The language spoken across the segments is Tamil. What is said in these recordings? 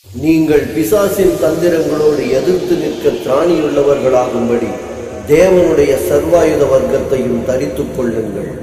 நீங்கள் பிசாசின் தந்திரங்களோடு எதிர்த்து நிற்க திராணியுள்ளவர்களாகும்படி தேவனுடைய சர்வாயுத வர்க்கத்தையும் தரித்துக் கொள்ளுங்கள்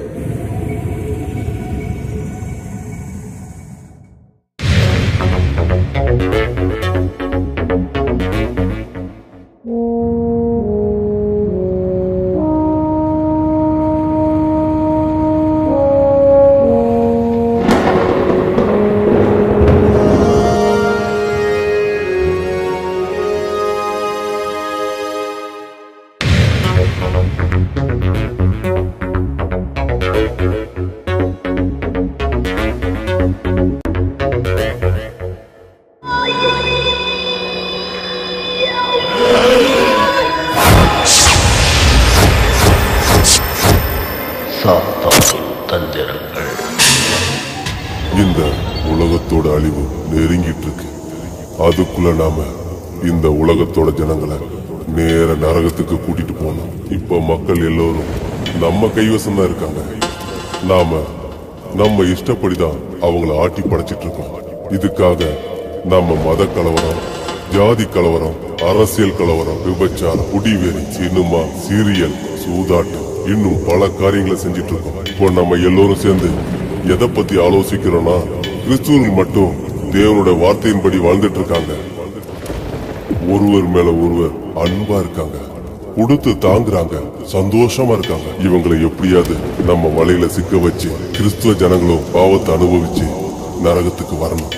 சாத்தானின் தந்திரங்கள் இந்த உலகத்தோட அழிவு நெருங்கிட்டு இருக்கு அதுக்குள்ள நாம இந்த உலகத்தோட ஜனங்களை நேர நரகத்துக்கு கூட்டிட்டு போனோம் இப்ப மக்கள் எல்லோரும் நம்ம கைவசம் தான் இருக்காங்க நாம நம்ம இஷ்டப்படிதான் அவங்கள ஆட்டி படைச்சிட்டு இருக்கோம் இதுக்காக நம்ம மத கலவரம் ஜாதி கலவரம் அரசியல் கலவரம் விபச்சாரம் குடிவெறி சினிமா சீரியல் சூதாட்டம் இன்னும் பல காரியங்களை செஞ்சிட்டு இருக்கோம் இப்போ நம்ம எல்லோரும் சேர்ந்து எதை பத்தி ஆலோசிக்கிறோம்னா கிறிஸ்துவர்கள் மட்டும் தேவனோட வார்த்தையின்படி வாழ்ந்துட்டு இருக்காங்க ஒருவர் மேல ஒருவர் அன்பா இருக்காங்க கொடுத்து தாங்குறாங்க சந்தோஷமா இருக்காங்க இவங்களை எப்படியாவது நம்ம வலையில சிக்க வச்சு கிறிஸ்துவ ஜனங்களும் பாவத்தை அனுபவிச்சு நரகத்துக்கு வரணும்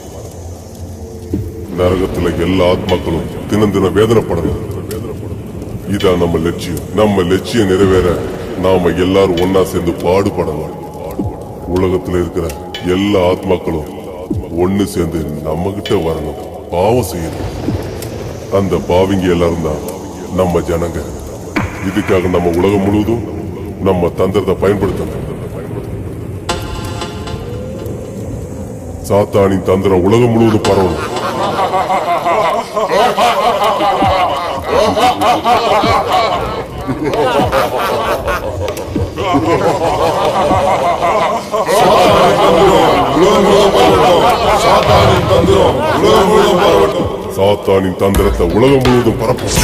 நரகத்துல எல்லா ஆத்மாக்களும் தினம் தினம் வேதனைப்படணும் இதான் நம்ம லட்சியம் நம்ம லட்சியம் நிறைவேற நாம எல்லாரும் ஒன்னா சேர்ந்து பாடுபடணும் உலகத்துல இருக்கிற எல்லா ஆத்மாக்களும் ஒண்ணு சேர்ந்து நம்ம கிட்ட வரணும் பாவம் செய்யணும் அந்த பாவிங்க எல்லாரும் தான் நம்ம ஜனங்க இதுக்காக நம்ம உலகம் முழுவதும் நம்ம தந்திரத்தை பயன்படுத்தணும் சாத்தானின் தந்திரம் உலகம் முழுவதும் பரவணும் சாத்தானின் தந்திரத்தை உலகம் முழுவதும் பரப்பும்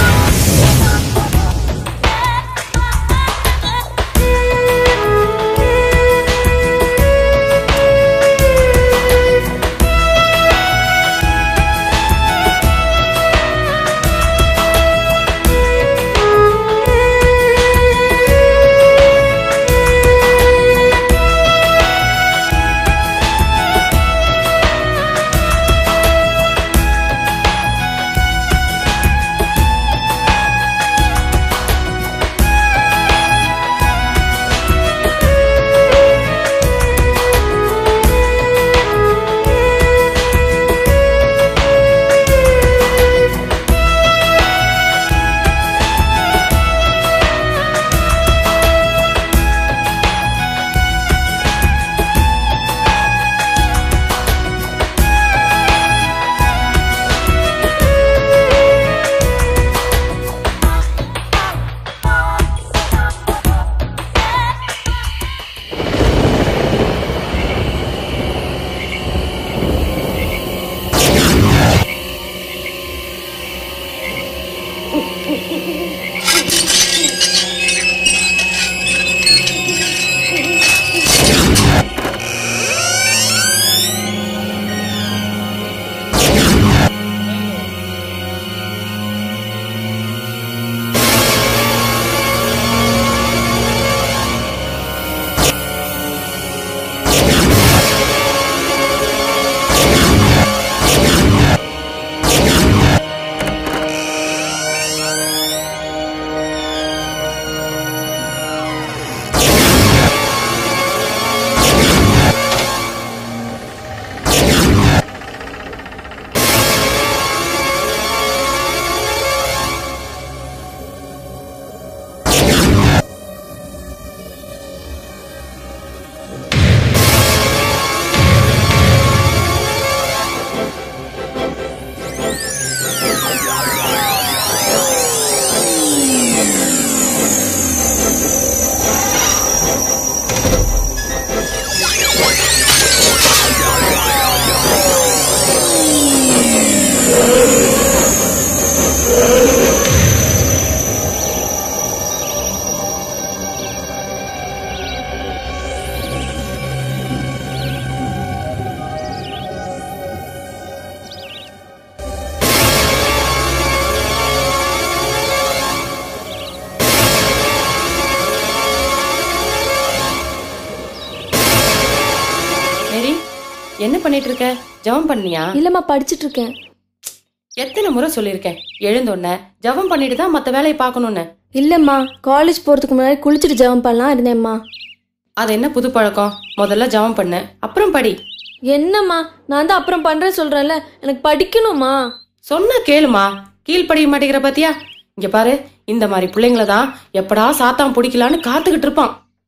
என்ன பண்ணிட்டு இருக்க ஜெபம் பண்ணியா இல்லம்மா படிச்சிட்டு இருக்கேன் எத்தனை முறை சொல்லியிருக்கேன் எழுந்தோன்ன ஜெபம் பண்ணிட்டு தான் மத்த வேலையை பார்க்கணும்னு இல்லம்மா காலேஜ் போறதுக்கு முன்னாடி குளிச்சுட்டு ஜெபம் பண்ணலாம் இருந்தேம்மா அது என்ன புது பழக்கம் முதல்ல ஜெபம் பண்ணு அப்புறம் படி என்னம்மா நான் தான் அப்புறம் பண்றேன் சொல்றேன்ல எனக்கு படிக்கணுமா சொன்னா கேளுமா கீழ்ப்படிய மாட்டேங்கிற பாத்தியா இங்க பாரு இந்த மாதிரி பிள்ளைங்கள தான் எப்படா சாத்தான் பிடிக்கலான்னு காத்துக்கிட்டு இருப்பான்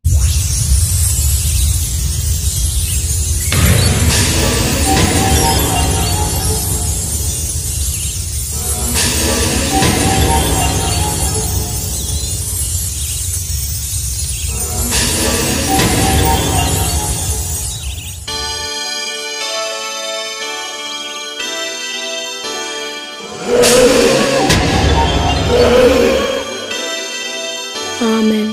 ஆமென்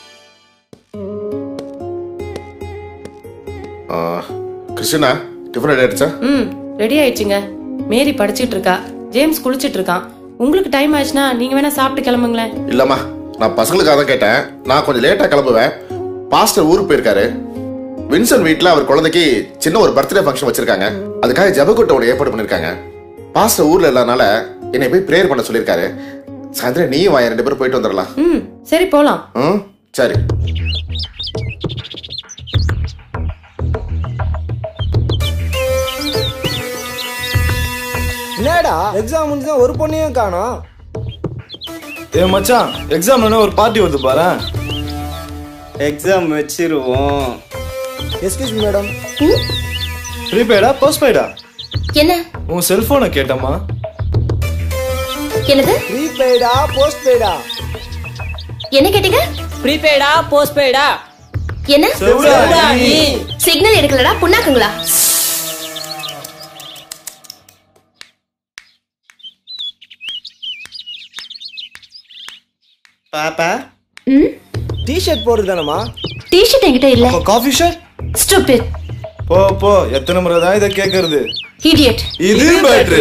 ஆ, கிருஷ்ணா டிஃபன் ரெடி ஆயிடுச்சா ம் ரெடி ஆயிடுச்சுங்க மேரி படிச்சிட்டு இருக்கா ஜேம்ஸ் குளிச்சிட்டு இருக்கான் உங்களுக்கு டைம் ஆச்சுன்னா நீங்க வேணா சாப்பிட்டு கிளம்புங்களேன் இல்லம்மா நான் பசங்களுக்காக தான் கேட்டேன் நான் கொஞ்சம் லேட்டா கிளம்புவேன் பாஸ்டர் ஊருக்கு போயிருக்காரு வின்சன் வீட்ல அவர் குழந்தைக்கு சின்ன ஒரு பர்த்டே ஃபங்க்ஷன் வச்சிருக்காங்க அதுக்காக ஜபக்கூட்ட ஒன்று ஏற்பாடு பண்ணிருக்காங்க பாஸ்டர் ஊர்ல இல்லாதனால என்னை போய் ப்ரேயர் பண்ண சொல்லியிருக்காரு சாயந்தரம் நீயும் வாங்க ரெண்டு பேரும் போயிட்டு வந்துடலாம் ம் சரி போலாம் ம் சரி என்னடா எக்ஸாம் முடிஞ்சா ஒரு பொண்ணையும் காணோம் ஏ மச்சான் எக்ஸாம் ஒரு பார்ட்டி வருது பாரு எக்ஸாம் வச்சிருவோம் எஸ்கியூஸ் மேடம் ப்ரீபெய்டா போஸ்ட்பெய்டா என்ன உன் செல்போனை கேட்டம்மா என்னது ப்ரீபெய்டா போஸ்ட் பெய்டா என்ன கேட்டீங்க ப்ரீபெய்டா போஸ்ட்பெய்டா என்ன செவ்வாய். சிக்னல் எடுக்கலடா புண்ணாக்குங்களா பாப்பா ம் டிஷர்ட் போடுறது தானம்மா டிஷர்ட் என்கிட்ட இல்ல இப்போ காஃபி ஷாப் ஸ்டூபிட் போ போ எத்தனை முறை தான் இதை கேட்கறது இடியட் இது பேட்ரு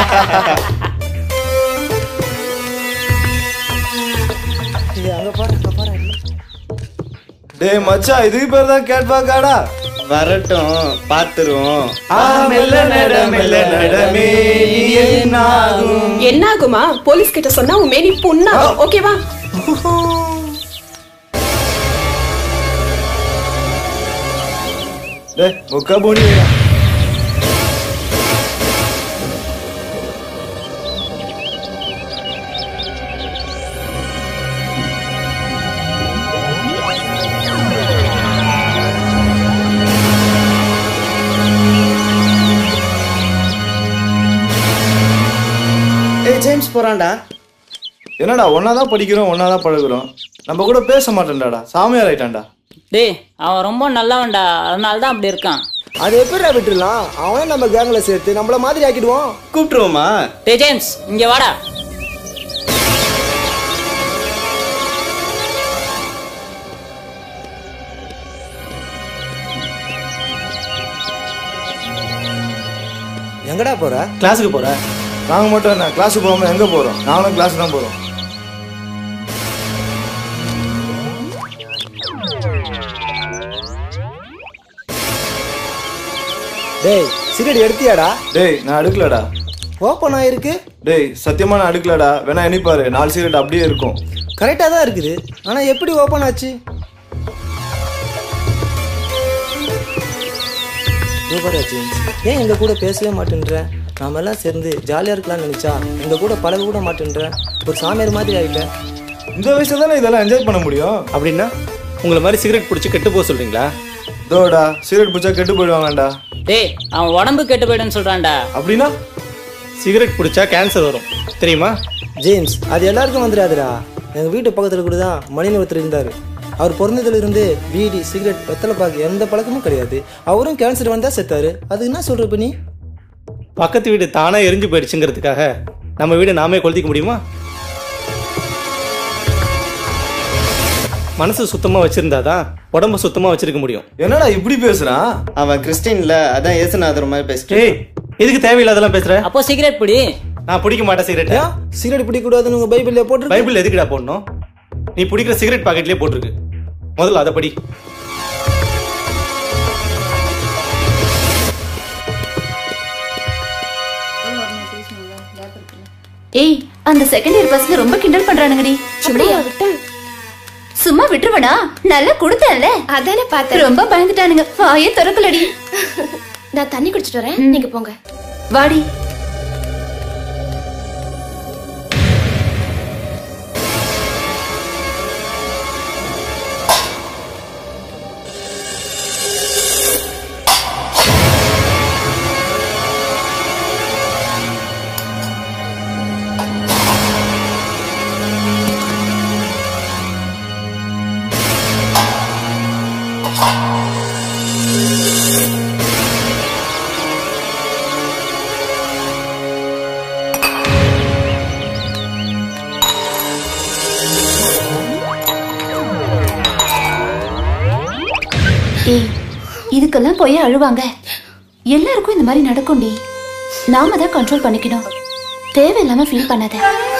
அங்க பாரு அங்க பாரு டேய் மச்சான் இதுக்கு பேர் தான் கேட் வாக்காடா வரட்டும் பாத்துருவோம் மெல்ல நட மெல்ல நடமே என்னாகும் என்னாகுமா போலீஸ் கிட்ட சொன்னா உன் மேனி புண்ணாகும் ஓகேவா டேய் முக்கா போடி ஏய் ஜேம்ஸ் போறான்டா என்னடா ஒன்னா தான் படிக்கிறோம் ஒன்னா தான் பழகுறோம் நம்ம கூட பேச மாட்டேன்டாடா சாமியார் ஆயிட்டான்டா டேய் அவன் ரொம்ப நல்லவன்டா அதனால தான் அப்படி இருக்கான் அது எப்படி விட்டுடலாம் அவனே நம்ம கேங்ல சேர்த்து நம்மள மாதிரி ஆக்கிடுவோம் கூப்பிட்டுருவோமா டேய் ஜேம்ஸ் இங்க வாடா எங்கடா போற கிளாஸுக்கு போற நாங்க மட்டும் என்ன கிளாஸுக்கு போகாம எங்க போறோம் நாங்களும் கிளாஸ் தான் போறோம் டேய் சிகரெட் எடுத்தியாடா டேய் நான் அடுக்கலடா ஓப்பன் ஆயிருக்கு டேய் சத்தியமா நான் அடுக்கலடா வேணா எண்ணிப்பாரு நாலு சிகரெட் அப்படியே இருக்கும் கரெக்டா தான் இருக்குது ஆனா எப்படி ஓப்பன் ஆச்சு சூப்பரா ஜேம்ஸ் ஏன் எங்க கூட பேசவே மாட்டேன்ற நாம எல்லாம் சேர்ந்து ஜாலியா இருக்கலாம்னு நினைச்சா எங்க கூட பழக கூட மாட்டேன்ற ஒரு சாமியார் மாதிரி ஆயிட்டேன் இந்த வயசுல தானே இதெல்லாம் என்ஜாய் பண்ண முடியும் அப்படின்னா உங்களை மாதிரி சிகரெட் பிடிச்சி கெட்டு போக சொல்றீங்களா இதோடா சிகரெட் பிடிச்சா கெட்டு போயிடுவாங்கடா டேய் அவன் உடம்பு கெட்டு போயிடுன்னு சொல்றான்டா அப்படின்னா சிகரெட் பிடிச்சா கேன்சர் வரும் தெரியுமா ஜேம்ஸ் அது எல்லாருக்கும் வந்துடாதுடா எங்க வீட்டு பக்கத்துல கூட தான் மணின்னு ஒருத்தர் இருந்தாரு அவர் பிறந்ததுல இருந்து பீடி சிகரெட் வெத்தலை பாக்கு எந்த பழக்கமும் கிடையாது அவரும் கேன்சர் வந்தா செத்தாரு அது என்ன சொல்ற இப்ப நீ பக்கத்து வீடு தானா எரிஞ்சு போயிடுச்சுங்கிறதுக்காக நம்ம வீடு நாமே கொளுத்திக்க முடியுமா மனசு சுத்தமா வச்சிருந்தாதான் உடம்ப சுத்தமா வச்சிருக்க முடியும் என்னடா இப்படி பேசுறான் அவன் கிறிஸ்டின்ல அதான் ஏசுநாதர் மாதிரி பேசிட்டு ஏய் எதுக்கு தேவையில்லாதெல்லாம் பேசுற அப்போ சிகரெட் பிடி நான் பிடிக்க மாட்டேன் சிகரெட் ஏன் சிகரெட் பிடிக்கக்கூடாதுன்னு உங்க பைபிள்ல போட்டு பைபிள் எதுக்குடா போடணும் நீ பிடிக்கிற சிகரெட் பாக்கெட்லயே போட்டிருக்கு முதல்ல அதை படி ஏய் அந்த செகண்ட் இயர் பசங்க ரொம்ப கிண்டல் பண்றானுங்கடி சும்மா விட்டேன் சும்மா விட்டுருவனா நல்லா கொடுத்தேன்ல அதானே பார்த்தேன் ரொம்ப பயந்துட்டானுங்க வாயே திறக்கலடி நான் தண்ணி குடிச்சிட்டு வரேன் நீங்க போங்க வாடி ஏய் இதுக்கெல்லாம் போய் அழுவாங்க எல்லாருக்கும் இந்த மாதிரி நடக்கும்டி நாம தான் கண்ட்ரோல் பண்ணிக்கணும் தேவையில்லாம ஃபீல் பண்ணாத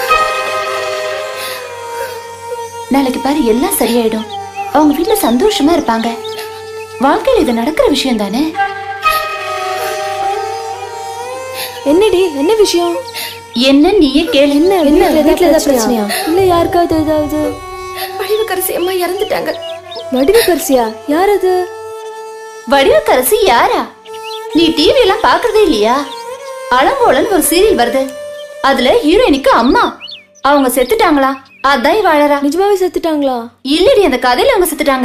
நாளைக்கு பாரு எல்லாம் சரியாயிடும் அவங்க வீட்ல சந்தோஷமா இருப்பாங்க வாழ்க்கையில இது நடக்கிற விஷயம் தானே என்னடி என்ன விஷயம் என்ன நீயே கேளு என்ன என்ன வீட்ல ஏதாவது பிரச்சனையா இல்ல யாருக்காவது ஏதாவது வடிவக்கரசி அம்மா இறந்துட்டாங்க வடிவக்கரசியா யார் அது வடிவக்கரசி யாரா நீ டிவி எல்லாம் பாக்குறதே இல்லையா அலங்கோலன் ஒரு சீரியல் வருது அதுல ஹீரோயினுக்கு அம்மா அவங்க செத்துட்டாங்களா அதான் வாழறா நிஜமாவே செத்துட்டாங்களா இல்லடி அந்த கதையில அவங்க செத்துட்டாங்க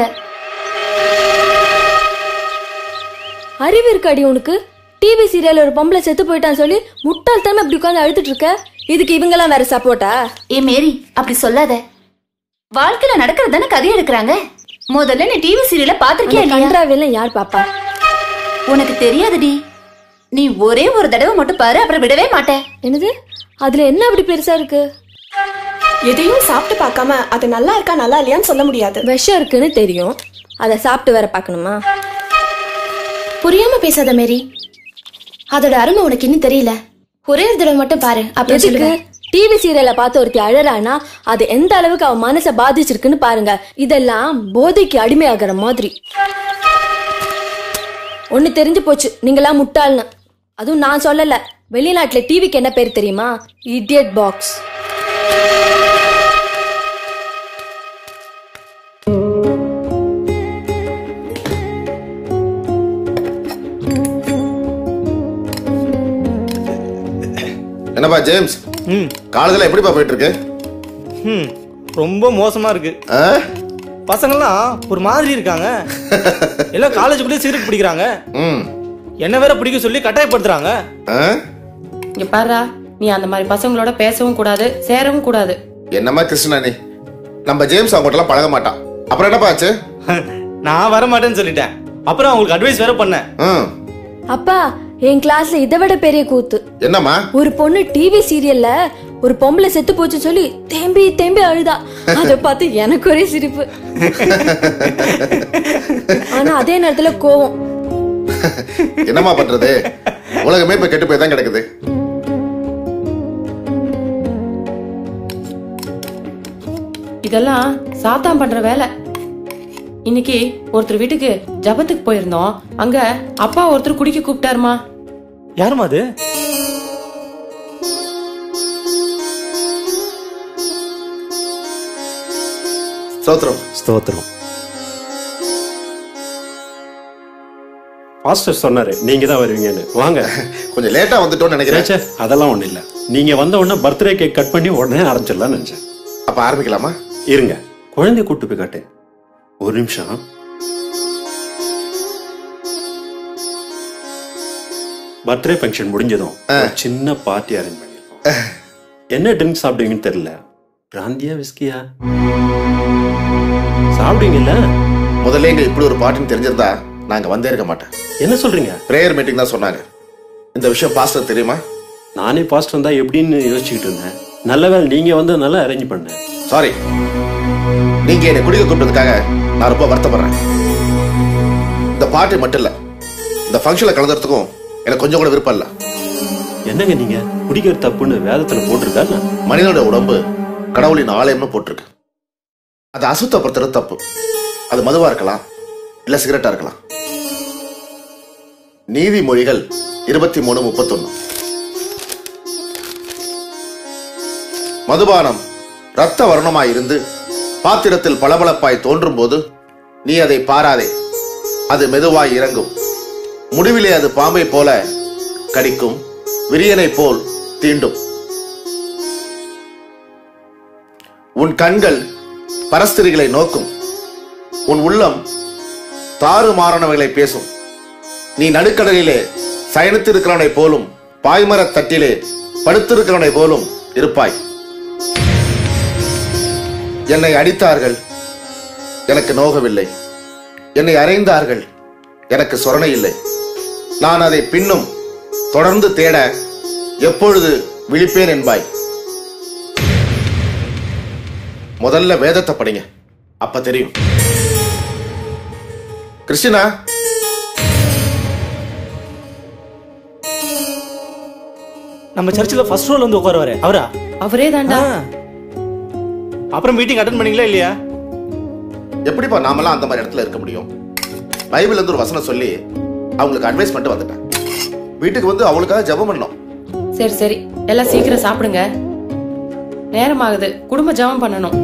அறிவு இருக்காடி உனக்கு டிவி சீரியல் ஒரு பொம்பளை செத்து போயிட்டான்னு சொல்லி முட்டாள்தனமா இப்படி உட்கார்ந்து அழுதுட்டு இருக்க இதுக்கு இவங்கெல்லாம் வேற சப்போர்ட்டா ஏ மேரி அப்படி சொல்லாத வாழ்க்கையில நடக்கிறது தானே கதை எடுக்கிறாங்க முதல்ல நீ டிவி சீரியல பாத்திருக்கியா இல்லையா கன்றாவெல்லாம் யார் பாப்பா உனக்கு தெரியாதுடி நீ ஒரே ஒரு தடவை மட்டும் பாரு அப்புறம் விடவே மாட்டேன் என்னது அதுல என்ன அப்படி பெருசா இருக்கு எதையும் சாப்பிட்டு பார்க்காம அது நல்லா இருக்கா நல்லா இல்லையான்னு சொல்ல முடியாது விஷம் இருக்குன்னு தெரியும் அதை சாப்பிட்டு வேற பார்க்கணுமா புரியாம பேசாத மேரி அதோட அருமை உனக்கு இன்னும் தெரியல ஒரே ஒரு தடவை மட்டும் பாரு அப்புறம் எதுக்கு சொல்லுவேன் டிவி சீரியலை பார்த்து ஒருத்தி அழறானா அது எந்த அளவுக்கு அவ மனசை பாதிச்சிருக்குன்னு பாருங்க இதெல்லாம் போதைக்கு அடிமையாகிற மாதிரி ஒண்ணு தெரிஞ்சு போச்சு நீங்களாம் முட்டாள்னு அதுவும் நான் சொல்லல வெளிநாட்டுல டிவிக்கு என்ன பேர் தெரியுமா இடியட் பாக்ஸ் என்னப்பா ஜேம்ஸ் ம் காலேஜ்ல எப்படிப்பா போயிட்டு இருக்கு ம் ரொம்ப மோசமா இருக்கு ஆ? பசங்கள்லாம் ஒரு மாதிரி இருக்காங்க எல்லாம் காலேஜுக்குள்ளே சிகரெட் பிடிக்கிறாங்க ம் என்ன வேற பிடிக்க சொல்லி கட்டாயப்படுத்துறாங்க ஆ? இங்க பாருடா நீ அந்த மாதிரி பசங்களோட பேசவும் கூடாது சேரவும் கூடாது என்னம்மா கிருஷ்ணா நீ நம்ம ஜேம்ஸ் அவங்ககிட்டலாம் பழக மாட்டான் அப்புறம் என்னப்பா ஆச்சு நான் வர மாட்டேன்னு சொல்லிட்டேன் அப்புறம் அவங்களுக்கு அட்வைஸ் வேற பண்ணேன் ம் அப்பா என் கிளாஸ்ல இதை விட பெரிய கூத்து என்னம்மா ஒரு பொண்ணு டிவி சீரியல்ல ஒரு பொம்பளை செத்து போச்சு சொல்லி தேம்பி தேம்பி அழுதா அத பார்த்து எனக்கு ஒரே சிரிப்பு ஆனா அதே நேரத்துல கோவம் என்னம்மா பண்றது உலகமே இப்ப கெட்டு போய் தான் கிடக்குது இதெல்லாம் சாத்தான் பண்ற வேலை இன்னைக்கு ஒருத்தர் வீட்டுக்கு ஜபத்துக்கு போயிருந்தோம் அங்க அப்பா ஒருத்தர் குடிக்க கூப்பிட்டாருமா யாருமா அது ஸ்தோத்திரம் ஸ்தோத்திரம் பாஸ்டர் சொன்னாரு நீங்க தான் வருவீங்கன்னு வாங்க கொஞ்சம் லேட்டா வந்துட்டோம்னு நினைக்கிறேன் ச்சே, அதெல்லாம் ஒண்ணு இல்ல நீங்க வந்த உடனே பர்த்டே கேக் கட் பண்ணி உடனே ஆரம்பிச்சிடலாம்னு நினைச்சேன் அப்ப ஆரம்பிக்கலாமா இருங்க குழந்தைய கூட்டு போய் காட்டு ஒரு நிமிஷம் பர்த்டே ஃபங்க்ஷன் முடிஞ்சதும் ஒரு சின்ன பார்ட்டி அரேஞ்ச் பண்ணிருக்கோம் என்ன ட்ரிங்க் சாப்பிடுவீங்கன்னு தெரியல பிராந்தியா விஸ்கியா சாப்பிடுவீங்கல்ல முதல்ல எங்க இப்படி ஒரு பாட்டுன்னு தெரிஞ்சிருந்தா நாங்க வந்தே இருக்க மாட்டேன் என்ன சொல்றீங்க பிரேயர் மீட்டிங் தான் சொன்னாங்க இந்த விஷயம் பாஸ்டர் தெரியுமா நானே பாஸ்ட் வந்தா எப்படின்னு யோசிச்சுக்கிட்டு இருந்தேன் நல்ல வேலை நீங்க வந்ததுனால அரேஞ்ச் பண்ணேன் சாரி நீங்க என்னை குடிக்க கூப்பிட்டதுக்காக நான் ரொம்ப வருத்தப்படுறேன் இந்த பாட்டு மட்டும் இல்ல இந்த ஃபங்க்ஷன்ல கலந்துறதுக்கும் எனக்கு கொஞ்சம் கூட விருப்பம் இல்ல என்னங்க நீங்க குடிக்கிற தப்புன்னு வேதத்துல போட்டிருக்கா மனிதனோட உடம்பு கடவுளின் ஆலயம்னு போட்டிருக்கு அதை அசுத்தப்படுத்துறது தப்பு அது மதுவா இருக்கலாம் இல்ல சிகரெட்டா இருக்கலாம் நீதிமொழிகள் இருபத்தி மூணு முப்பத்தொன்னு மதுபானம் இரத்த வர்ணமாய் இருந்து பாத்திரத்தில் பளபளப்பாய் தோன்றும் போது நீ அதை பாராதே அது மெதுவாய் இறங்கும் முடிவிலே அது பாம்பை போல கடிக்கும் விரியனை போல் தீண்டும் உன் கண்கள் பரஸ்திரிகளை நோக்கும் உன் உள்ளம் தாறுமாறானவைகளை பேசும் நீ நடுக்கடலிலே சயனித்திருக்கிறவனை போலும் பாய்மரத் தட்டிலே படுத்திருக்கிறவனை போலும் இருப்பாய் என்னை அடித்தார்கள் எனக்கு நோகவில்லை என்னை அறைந்தார்கள் எனக்கு சொரணை இல்லை நான் அதை பின்னும் தொடர்ந்து தேட எப்பொழுது விழிப்பேன் என்பாய் முதல்ல வேதத்தை படிங்க அப்ப தெரியும் கிறிஸ்டினா நம்ம சர்ச்சில் ஃபர்ஸ்ட் ரோல் வந்து உட்காருவாரு அவரா அவரே தாண்டா அப்புறம் மீட்டிங் அட்டன் பண்ணீங்களா இல்லையா எப்படிப்பா நாமெல்லாம் அந்த மாதிரி இடத்துல இருக்க முடியும் பைபிள்ல இருந்து ஒரு வசனம் சொல்லி அவங்களுக்கு அட்வைஸ் பண்ணிட்டு வந்துட்டேன் வீட்டுக்கு வந்து அவளுக்காக ஜெபம் பண்ணோம் சரி சரி எல்லாம் சீக்கிரம் சாப்பிடுங்க நேரம் ஆகுது குடும்ப ஜெபம் பண்ணணும்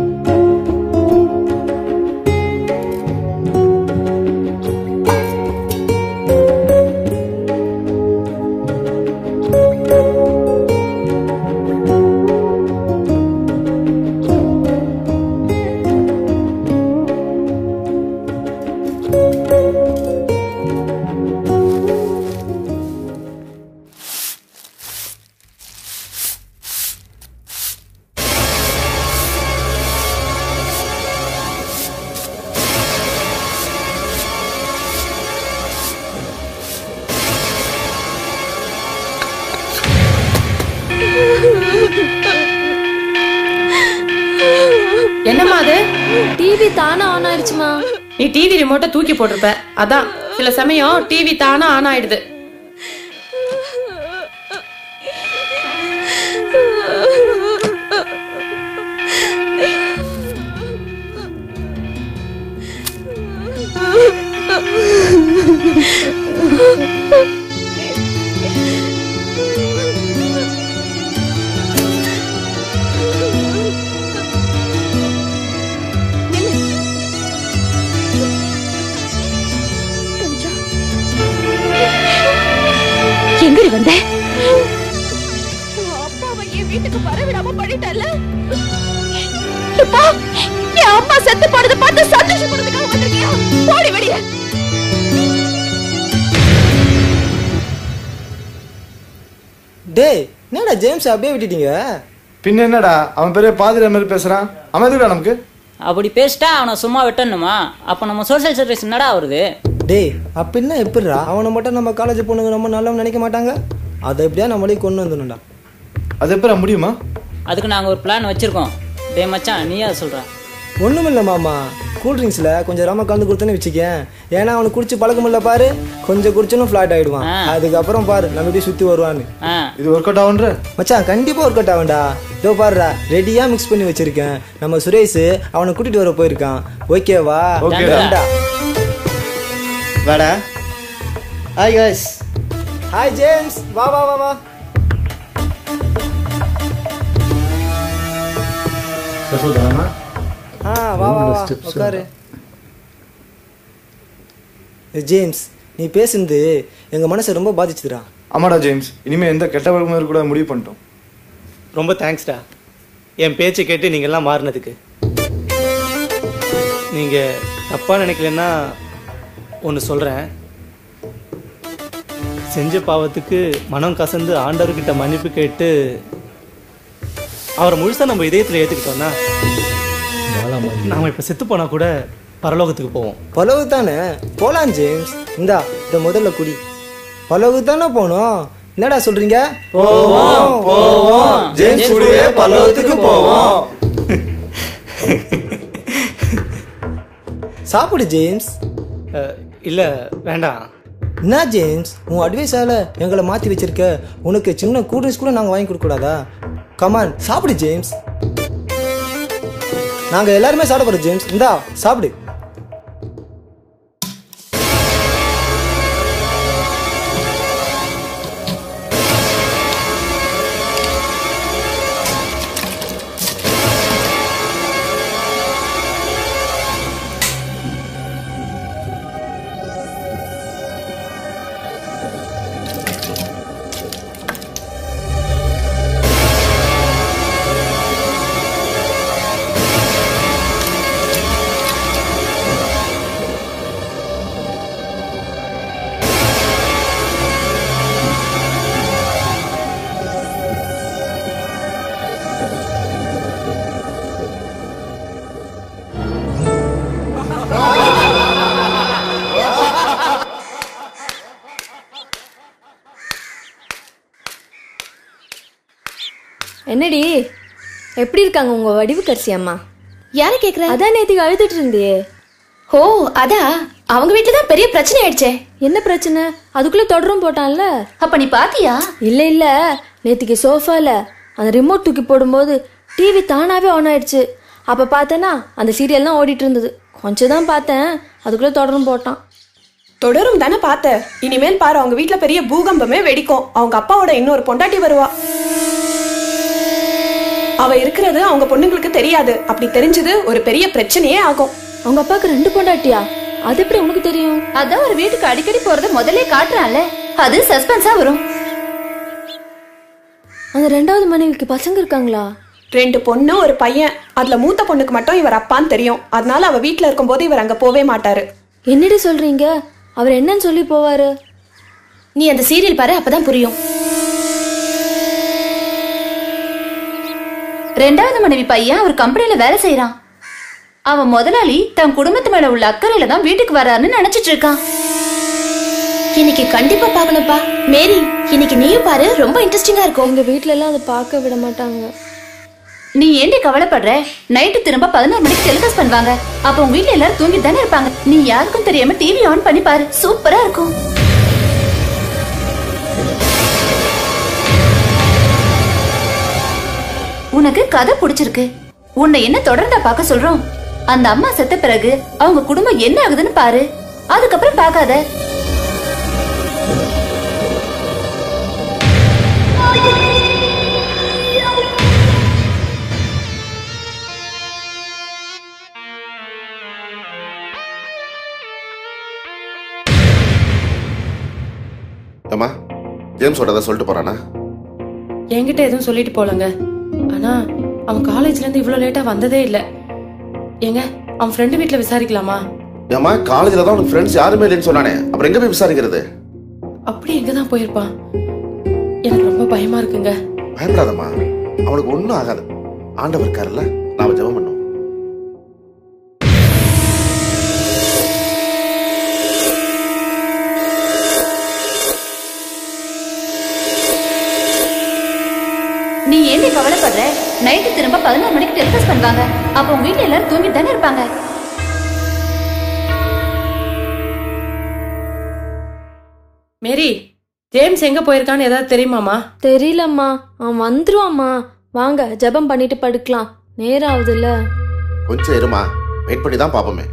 என்னம்மா அது டிவி தானா ஆன் ஆயிடுச்சுமா நீ டிவி ரிமோட்டை தூக்கி போட்டிருப்ப அதான் சில சமயம் டிவி தானா ஆன் ஆயிடுது எங்கடி வந்த அப்பாவை என் வீட்டுக்கு வரவிடாம பண்ணிட்டல என் அம்மா செத்து போனதை பார்த்து சந்தோஷப்படுறதுக்காக வந்திருக்கியா ஓடி வெளியே டேய் என்னடா ஜேம்ஸ் அப்படியே விட்டுட்டீங்க பின்ன என்னடா அவன் பெரிய பாதிரி மாதிரி பேசுறான் அவன் எதுக்குடா நமக்கு அப்படி பேசிட்டா அவனை சும்மா விட்டணுமா அப்ப நம்ம சோஷியல் சர்வீஸ் என்னடா வருது டேய் அப்படின்னா எப்படிடா அவனை மட்டும் நம்ம காலேஜ் பொண்ணுங்க ரொம்ப நல்லவன் நினைக்க மாட்டாங்க அதை எப்படியா நம்மளே கொண்டு வந்துடணும்டா அது எப்படா முடியுமா அதுக்கு நாங்க ஒரு பிளான் வச்சிருக்கோம் டேய் மச்சான் நீயா சொல்ற ஒண்ணுமில்ல மாமா கூல் ட்ரிங்க்ஸில் கொஞ்சம் ரம கலந்து கொடுத்தேன்னு வச்சுக்கேன் ஏன்னா அவனுக்கு குடிச்சு பழக்கம் இல்ல பாரு கொஞ்சம் குடிச்சனும் ஃப்ளாட் ஆயிடுவான் அதுக்கப்புறம் பாரு நம்ம எப்படி சுத்தி வருவான்னு இது ஒர்க் அவுட் ஆகுன்ற மச்சான் கண்டிப்பா ஒர்க் அவுட் ஆகும்டா இதோ பாருடா ரெடியா மிக்ஸ் பண்ணி வச்சிருக்கேன் நம்ம சுரேஷ் அவனை கூட்டிட்டு வர போயிருக்கான் ஓகேவா ஓகேடா. டன்டா. வாடா ஹாய் காய்ஸ் ஹாய் ஜேம்ஸ் வா வா வா வா ஆ வா வா வா உட்காரு ஏய், ஜேம்ஸ் நீ பேசுனது எங்க மனசை ரொம்ப பாதிச்சுதுடா ஆமாடா ஜேம்ஸ் இனிமே எந்த கெட்ட பழக்கமும் இருக்கக்கூடாது முடிவு பண்ணிட்டோம் ரொம்ப தேங்க்ஸ்டா என் பேச்சை கேட்டு நீங்கள் எல்லாம் மாறினதுக்கு நீங்கள் தப்பாக நினைக்கலன்னா ஒன்று சொல்கிறேன் செஞ்ச பாவத்துக்கு மனம் கசந்து ஆண்டவர்கிட்ட மன்னிப்பு கேட்டு அவரை முழுசா நம்ம இதயத்தில் ஏற்றுக்கிட்டோம்னா நாம இப்போ செத்து போனா கூட பரலோகத்துக்கு போவோம் பலவு தானே போலாம் ஜேம்ஸ் இந்தா இந்த முதல்ல குடி பலவு தானே போனோம் என்னடா சொல்றீங்க போவோம், போவோம். ஜேம்ஸ் கூடவே பரலோகத்துக்கு போவோம். சாப்பிடு ஜேம்ஸ் இல்லை வேண்டாம் என்ன ஜேம்ஸ் உன் அட்வைஸால எங்களை மாத்தி வச்சிருக்க உனக்கு சின்ன கூல்ட்ரிங்க்ஸ் கூட நாங்க வாங்கி கொடுக்க கூடாதா கமான் சாப்பிடு ஜேம்ஸ் நாங்க எல்லாருமே சாப்பிட போறோம் ஜேம்ஸ் இந்தா சாப்பிடு என்னடி எப்படி இருக்காங்க உங்க வடிவு கரிசி அம்மா யாரை கேக்குற அதான் நேத்துக்கு அழுதுட்டு இருந்தியே ஓ அதா அவங்க வீட்டுல தான் பெரிய பிரச்சனை ஆயிடுச்சே என்ன பிரச்சனை அதுக்குள்ள தொடரும் போட்டான்ல அப்ப நீ பாத்தியா இல்ல இல்ல நேத்துக்கு சோஃபால அந்த ரிமோட் தூக்கி போடும்போது டிவி தானாவே ஆன் ஆயிடுச்சு அப்ப பார்த்தேன்னா அந்த சீரியல் தான் ஓடிட்டு இருந்தது கொஞ்சம் தான் பார்த்தேன் அதுக்குள்ள தொடரும் போட்டான் தொடரும் தானே பார்த்த இனிமேல் பாரு அவங்க வீட்ல பெரிய பூகம்பமே வெடிக்கும் அவங்க அப்பாவோட இன்னொரு பொண்டாட்டி வருவா அவ இருக்கிறது அவங்க பொண்ணுங்களுக்கு தெரியாது அப்படி தெரிஞ்சது ஒரு பெரிய பிரச்சனையே ஆகும் அவங்க அப்பாவுக்கு ரெண்டு பொண்டாட்டியா அது எப்படி உனக்கு தெரியும் அதான் ஒரு வீட்டுக்கு அடிக்கடி போறத முதல்ல காட்டுறான்ல அது சஸ்பென்ஸா வரும் அந்த ரெண்டாவது மனைவிக்கு பசங்க இருக்காங்களா ரெண்டு பொண்ணு ஒரு பையன் அதுல மூத்த பொண்ணுக்கு மட்டும் இவர் அப்பான்னு தெரியும் அதனால அவ வீட்ல இருக்கும்போது இவர் அங்க போவே மாட்டாரு என்னடி சொல்றீங்க அவர் என்னன்னு சொல்லி போவாரு நீ அந்த சீரியல் பாரு அப்பதான் புரியும் ரெண்டாவது மனைவி பையன் அவர் கம்பெனில வேலை செய்யறான் அவன் முதலாளி தன் குடும்பத்து மேல உள்ள அக்கறையில தான் வீட்டுக்கு வராருன்னு நினைச்சிட்டு இருக்கான் இன்னைக்கு கண்டிப்பா பார்க்கணும்ப்பா மேரி இன்னைக்கு நீயும் பாரு ரொம்ப இன்ட்ரெஸ்டிங்கா இருக்கும் எங்க வீட்ல எல்லாம் அதை பார்க்க விட மாட்டாங்க நீ ஏண்டி கவலைப்படுற நைட்டு திரும்ப பதினோரு மணிக்கு டெலிகாஸ்ட் பண்ணுவாங்க அப்ப உங்க வீட்ல எல்லாரும் தூங்கிட்டு தானே இருப்பாங்க நீ யாருக்கும் தெரியாம டிவி ஆன் பண்ணி பாரு சூப்பரா இருக்கும் உனக்கு கதை பிடிச்சிருக்கு உன்னை என்ன தொடர்ந்தா பார்க்க சொல்றோம் அந்த அம்மா செத்த பிறகு அவங்க குடும்பம் என்ன ஆகுதுன்னு பாரு அதுக்கப்புறம் பார்க்காத ஏம்மா ஜேம்ஸ் சொல்றத சொல்லிட்டு போறானா என்கிட்ட எதுவும் சொல்லிட்டு போலங்க ஆனா அவன் காலேஜ்ல இருந்து இவ்வளவு லேட்டா வந்ததே இல்ல ஏங்க அவன் ஃப்ரெண்டு வீட்ல விசாரிக்கலாமா ஏம்மா காலேஜ்ல தான் உனக்கு ஃப்ரெண்ட்ஸ் யாருமே இல்லைன்னு சொன்னானே அப்புறம் எங்க போய் விசாரிக்கிறது அப்படி எங்க தான் போயிருப்பான் எனக்கு ரொம்ப பயமா இருக்குங்க பயப்படாதம்மா அவனுக்கு ஒண்ணும் ஆகாது ஆண்டவர் இருக்காருல்ல நாம ஜெபம் பண்ணுவோம் நீ ஏண்டி கவலைப்படுற நைட்டு திரும்ப பதினோரு மணிக்கு டெலிகாஸ்ட் பண்ணுவாங்க அப்ப உங்க வீட்ல எல்லாரும் தூங்கிட்டு தானே இருப்பாங்க மேரி ஜேம்ஸ் எங்க போயிருக்கான்னு ஏதாவது தெரியுமாமா தெரியலம்மா அவன் வந்துருவாம்மா வாங்க ஜெபம் பண்ணிட்டு படுக்கலாம் நேரம் ஆகுதுல்ல கொஞ்சம் இருமா வெயிட் பண்ணி தான் பாப்போமே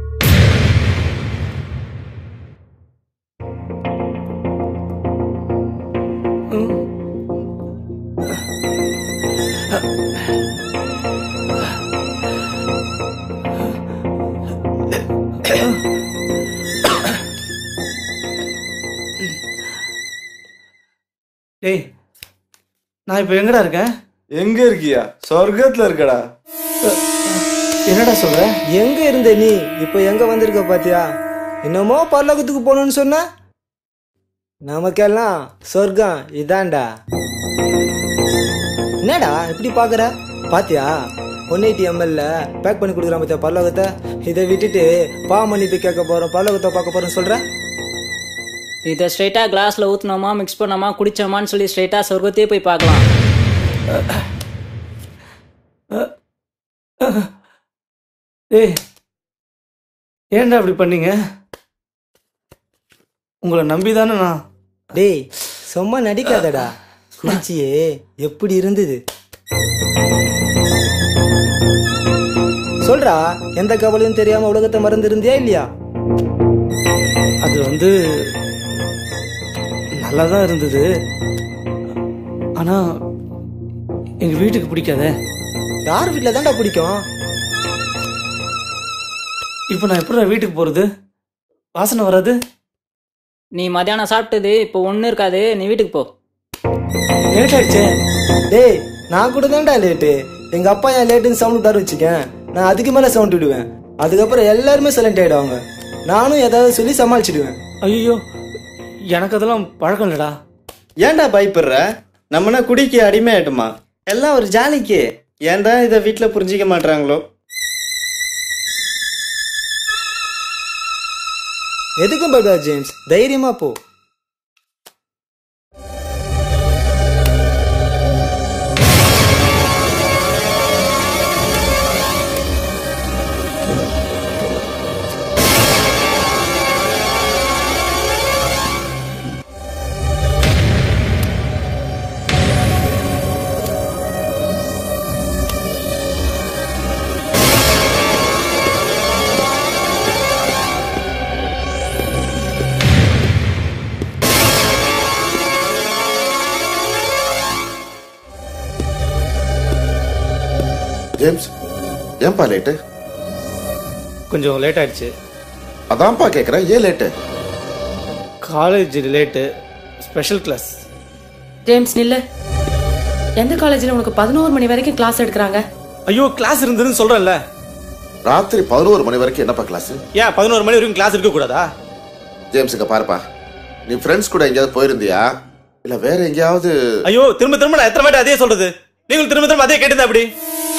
டேய் நான் இப்போ எங்கடா இருக்கேன் எங்க இருக்கியா சொர்க்கத்துல இருக்கடா என்னடா சொல்ற எங்க இருந்த நீ இப்போ எங்க வந்திருக்க பாத்தியா என்னமோ பரலோகத்துக்கு போகணும்னு சொன்ன நமக்கெல்லாம் சொர்க்கம் இதான்டா என்னடா இப்படி பாக்குற பாத்தியா ஒன் எயிட்டி எம்எல்ல பேக் பண்ணி கொடுக்குறான் பாத்தியா பரலோகத்தை இதை விட்டுட்டு பா மன்னிப்பு கேட்க போறோம் பரலோகத்தை பார்க்க போறோம் சொல்ற இதை ஸ்ட்ரைட்டா கிளாஸ்ல ஊத்துனோமா மிக்ஸ் பண்ணோமா குடிச்சோமான்னு சொல்லி ஸ்ட்ரைட்டா சொர்க்கத்தையே போய் பார்க்கலாம் ஏய் ஏன்டா அப்படி பண்ணீங்க உங்களை நம்பி தானே நான் டேய் சும்மா நடிக்காதடா குளிச்சியே எப்படி இருந்தது சொல்றா எந்த கவலையும் தெரியாம உலகத்தை மறந்து இருந்தியா இல்லையா அது வந்து நல்லா தான் இருந்தது ஆனா எங்க வீட்டுக்கு பிடிக்காதே யார் வீட்டுல தான்டா பிடிக்கும் இப்போ நான் எப்படி வீட்டுக்கு போறது வாசனை வராது நீ மத்தியானம் சாப்பிட்டது இப்போ ஒன்றும் இருக்காது நீ வீட்டுக்கு போ லேட் ஆயிடுச்சே டேய் நான் கூட தான்டா லேட்டு எங்க அப்பா ஏன் லேட்டுன்னு சவுண்ட் விட்டாரு வச்சுக்கேன் நான் அதுக்கு மேல சவுண்ட் விடுவேன் அதுக்கப்புறம் எல்லாருமே சைலண்ட் ஆயிடுவாங்க நானும் ஏதாவது சொல்லி சமாளிச்சிடுவேன் ஐயோ எனக்கு அதெல்லாம் பழக்கம் இல்லடா ஏன்டா பயப்படுற நம்மனா குடிக்கு அடிமை ஆயிட்டுமா எல்லாம் ஒரு ஜாலிக்கு ஏன்டா இதை வீட்டில் புரிஞ்சிக்க மாட்டாங்களோ எதுக்கும் பயப்படாத ஜேம்ஸ் தைரியமா போ ஜேம்ஸ் ஏன்பா லேட்டு கொஞ்சம் லேட் ஆயிடுச்சு அதான்ப்பா கேட்குறேன் ஏன் late college late special class James நில்லு எந்த காலேஜில் உனக்கு பதினோரு மணி வரைக்கும் கிளாஸ் எடுக்கிறாங்க ஐயோ கிளாஸ் இருந்ததுன்னு சொல்றேன்ல ராத்திரி பதினோரு மணி வரைக்கும் என்னப்பா கிளாஸ் ஏன் பதினோரு மணி வரைக்கும் கிளாஸ் இருக்க கூடாதா ஜேம்ஸுக்கு பாருப்பா நீ ஃப்ரெண்ட்ஸ் கூட எங்கேயாவது போயிருந்தியா இல்ல வேற எங்கேயாவது ஐயோ திரும்ப திரும்ப நான் எத்தனை வாட்டி அதே சொல்றது நீங்கள் திரும்ப திரும்ப அதே கேட்டதா அப்படி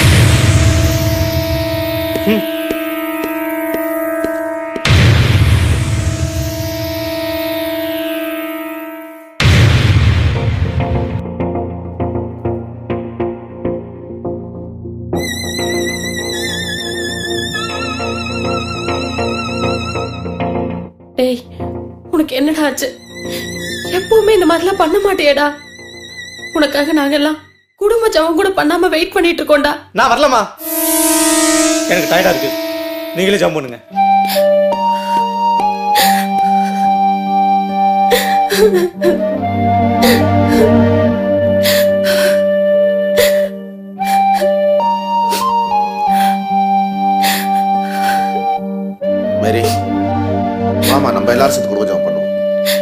டேய் உனக்கு என்னடா ஆச்சு எப்பவுமே இந்த மாதிரிலாம் பண்ண மாட்டியேடா உனக்காக நாங்கெல்லாம் குடும்ப ஜபம் கூட பண்ணாம வெயிட் பண்ணிட்டு இருக்கோம்டா நான் வரலமா எனக்கு டயர்டா இருக்கு நீங்களே ஜம்ப் பண்ணுங்க மேரி மாமா நம்ம எல்லாரும் சேர்த்து குடும்ப ஜெபம் பண்ணுவோம்